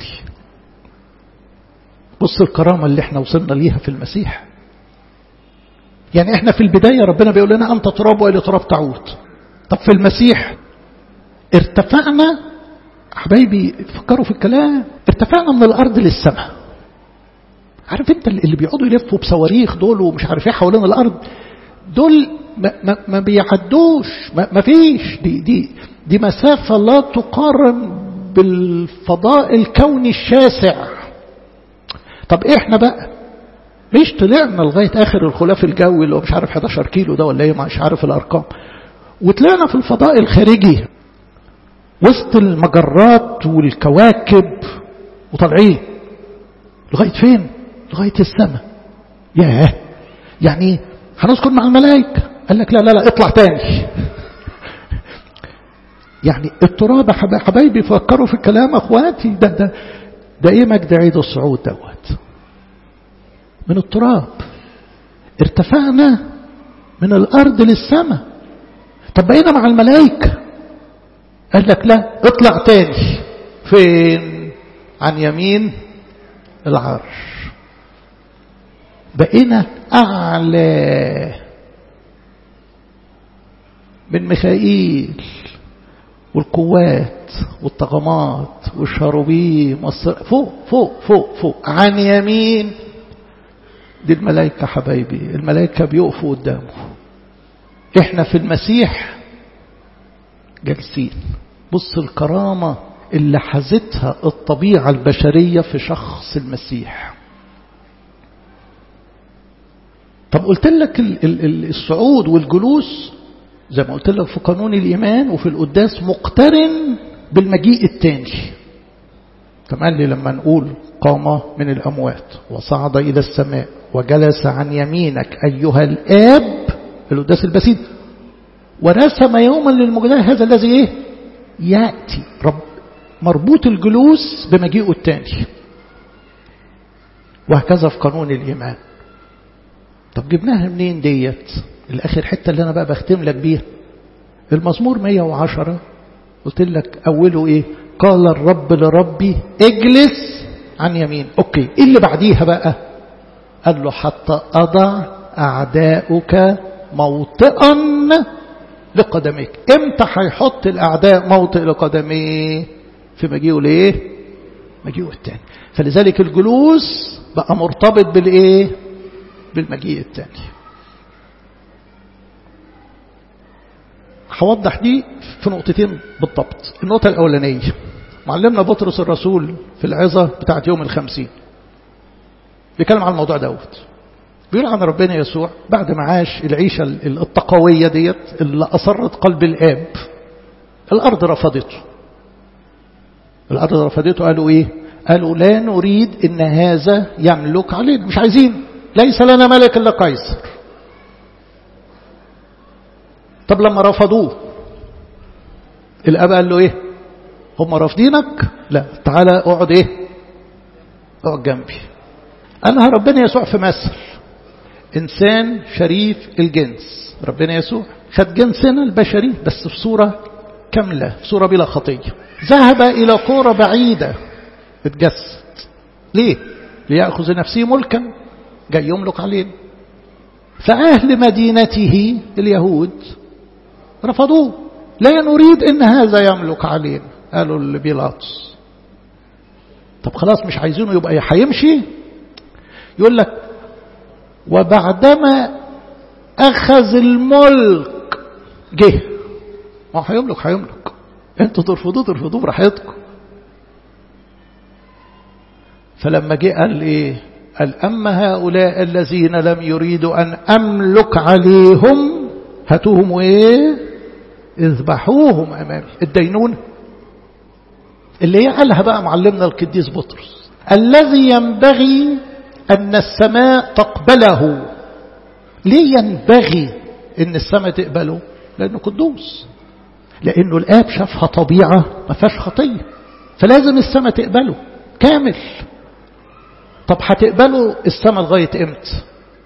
بص الكرامة اللي احنا وصلنا ليها في المسيح يعني احنا في البداية ربنا بيقول لنا انت تراب والى تراب تعود طب في المسيح ارتفعنا حبايبي فكروا في الكلام ارتفعنا من الارض للسماء عارف انت اللي بيقعدوا يلفوا بصواريخ دول ومش عارف ايه حوالين الارض دول ما, ما, ما بيعدوش ما, ما فيش دي, دي, دي مسافة لا تقارن بالفضاء الكوني الشاسع طب احنا بقى مش طلعنا لغاية اخر الخلاف الجوي اللي هو مش عارف 11 كيلو ده ولا ايه مش عارف الارقام وطلعنا في الفضاء الخارجي وسط المجرات والكواكب وطالعين لغاية فين لغاية السماء ياه يعني هنسكن مع الملائكة قال لك لا لا لا اطلع تاني يعني التراب حبايبي فكروا في الكلام اخواتي ده ده ده ايه مجد عيد الصعود دوت من التراب ارتفعنا من الارض للسماء طب بقينا مع الملائكة قال لك لا اطلع تاني فين عن يمين العرش بقينا أعلى من ميخائيل والقوات والطغمات والشاروبيم فوق فوق فوق فوق عن يمين دي الملائكة حبايبي الملائكة بيقفوا قدامه احنا في المسيح جالسين بص الكرامة اللي حازتها الطبيعة البشرية في شخص المسيح طب قلت لك الصعود والجلوس زي ما قلت لك في قانون الإيمان وفي القداس مقترن بالمجيء التاني كمان لي لما نقول قام من الأموات وصعد إلى السماء وجلس عن يمينك أيها الآب القداس البسيط ورسم يوما للمجدد هذا الذي ايه يأتي رب مربوط الجلوس بمجيئه التاني وهكذا في قانون الإيمان طب جبناها منين ديت الآخر حتة اللي أنا بقى بختم لك بيها المزمور 110 قلت لك أوله إيه قال الرب لربي اجلس عن يمين أوكي إيه اللي بعديها بقى قال له حتى أضع أعداؤك موطئا لقدميك امتى هيحط الأعداء موطئ لقدميه في مجيئه ليه مجيئه التاني فلذلك الجلوس بقى مرتبط بالايه بالمجيء التاني هوضح دي في نقطتين بالضبط النقطة الأولانية معلمنا بطرس الرسول في العظة بتاعت يوم الخمسين بيتكلم عن الموضوع دوت بيقول عن ربنا يسوع بعد ما عاش العيشة التقوية ديت اللي أصرت قلب الآب الأرض رفضته الأرض رفضته قالوا إيه قالوا لا نريد إن هذا يملك علينا مش عايزين ليس لنا ملك إلا قيصر طب لما رفضوه الأب قال له إيه هم رافضينك لا تعالى اقعد إيه اقعد جنبي أنا ربنا يسوع في مثل إنسان شريف الجنس ربنا يسوع خد جنسنا البشري بس في صورة كاملة في صورة بلا خطية ذهب إلى قرى بعيدة اتجسد ليه ليأخذ نفسه ملكا جاي يملك علينا فأهل مدينته اليهود رفضوه لا نريد ان هذا يملك علينا قالوا لبيلاطس طب خلاص مش عايزينه يبقى هيمشي يقول لك وبعدما أخذ الملك جه ما هو هيملك هيملك انتوا ترفضوه ترفضوه براحتكم فلما جه قال ايه قال أما هؤلاء الذين لم يريدوا أن أملك عليهم هاتوهم ايه اذبحوهم أمامي الدينونة اللي هي قالها بقى معلمنا القديس بطرس الذي ينبغي أن السماء تقبله ليه ينبغي أن السماء تقبله لأنه قدوس لأنه الآب شافها طبيعة ما فيهاش خطية فلازم السماء تقبله كامل طب هتقبله السماء لغاية امتى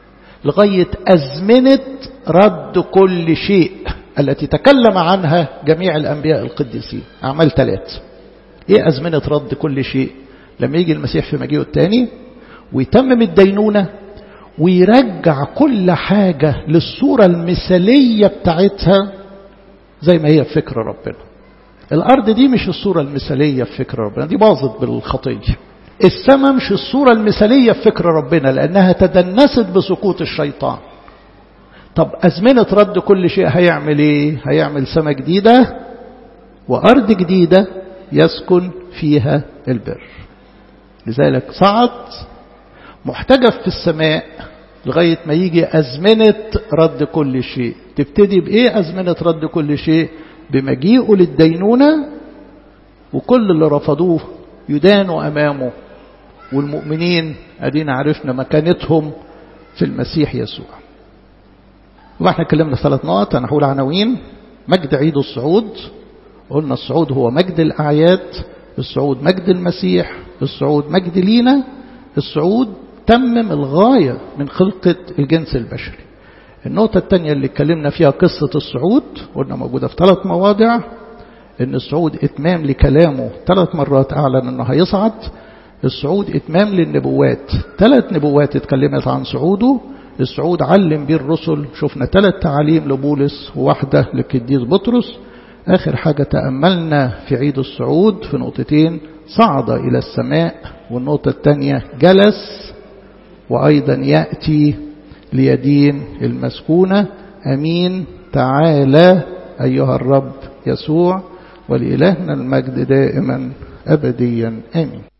لغاية أزمنة رد كل شيء التي تكلم عنها جميع الأنبياء القديسين أعمال ثلاث إيه أزمنة رد كل شيء لما يجي المسيح في مجيئه الثاني ويتمم الدينونة ويرجع كل حاجة للصورة المثالية بتاعتها زي ما هي في فكر ربنا الأرض دي مش الصورة المثالية في فكر ربنا دي باظت بالخطية السماء مش الصورة المثالية في فكر ربنا لأنها تدنست بسقوط الشيطان طب أزمنة رد كل شيء هيعمل إيه هيعمل سماء جديدة وأرض جديدة يسكن فيها البر لذلك صعد محتجف في السماء لغاية ما يجي أزمنة رد كل شيء تبتدي بإيه أزمنة رد كل شيء بمجيئه للدينونة وكل اللي رفضوه يدانوا أمامه والمؤمنين أدينا عرفنا مكانتهم في المسيح يسوع واحنا اتكلمنا ثلاث نقط انا هقول عناوين مجد عيد الصعود قلنا الصعود هو مجد الأعياد الصعود مجد المسيح الصعود مجد لينا الصعود تمم الغاية من خلقة الجنس البشري النقطة الثانية اللي اتكلمنا فيها قصة الصعود قلنا موجودة في ثلاث مواضع ان الصعود اتمام لكلامه ثلاث مرات اعلن انه هيصعد الصعود اتمام للنبوات ثلاث نبوات اتكلمت عن صعوده الصعود علم بيه الرسل شفنا ثلاث تعاليم لبولس وواحدة للقديس بطرس آخر حاجة تأملنا في عيد الصعود في نقطتين صعد إلى السماء والنقطة الثانية جلس وأيضا يأتي ليدين المسكونة أمين تعالى أيها الرب يسوع ولإلهنا المجد دائما أبديا آمين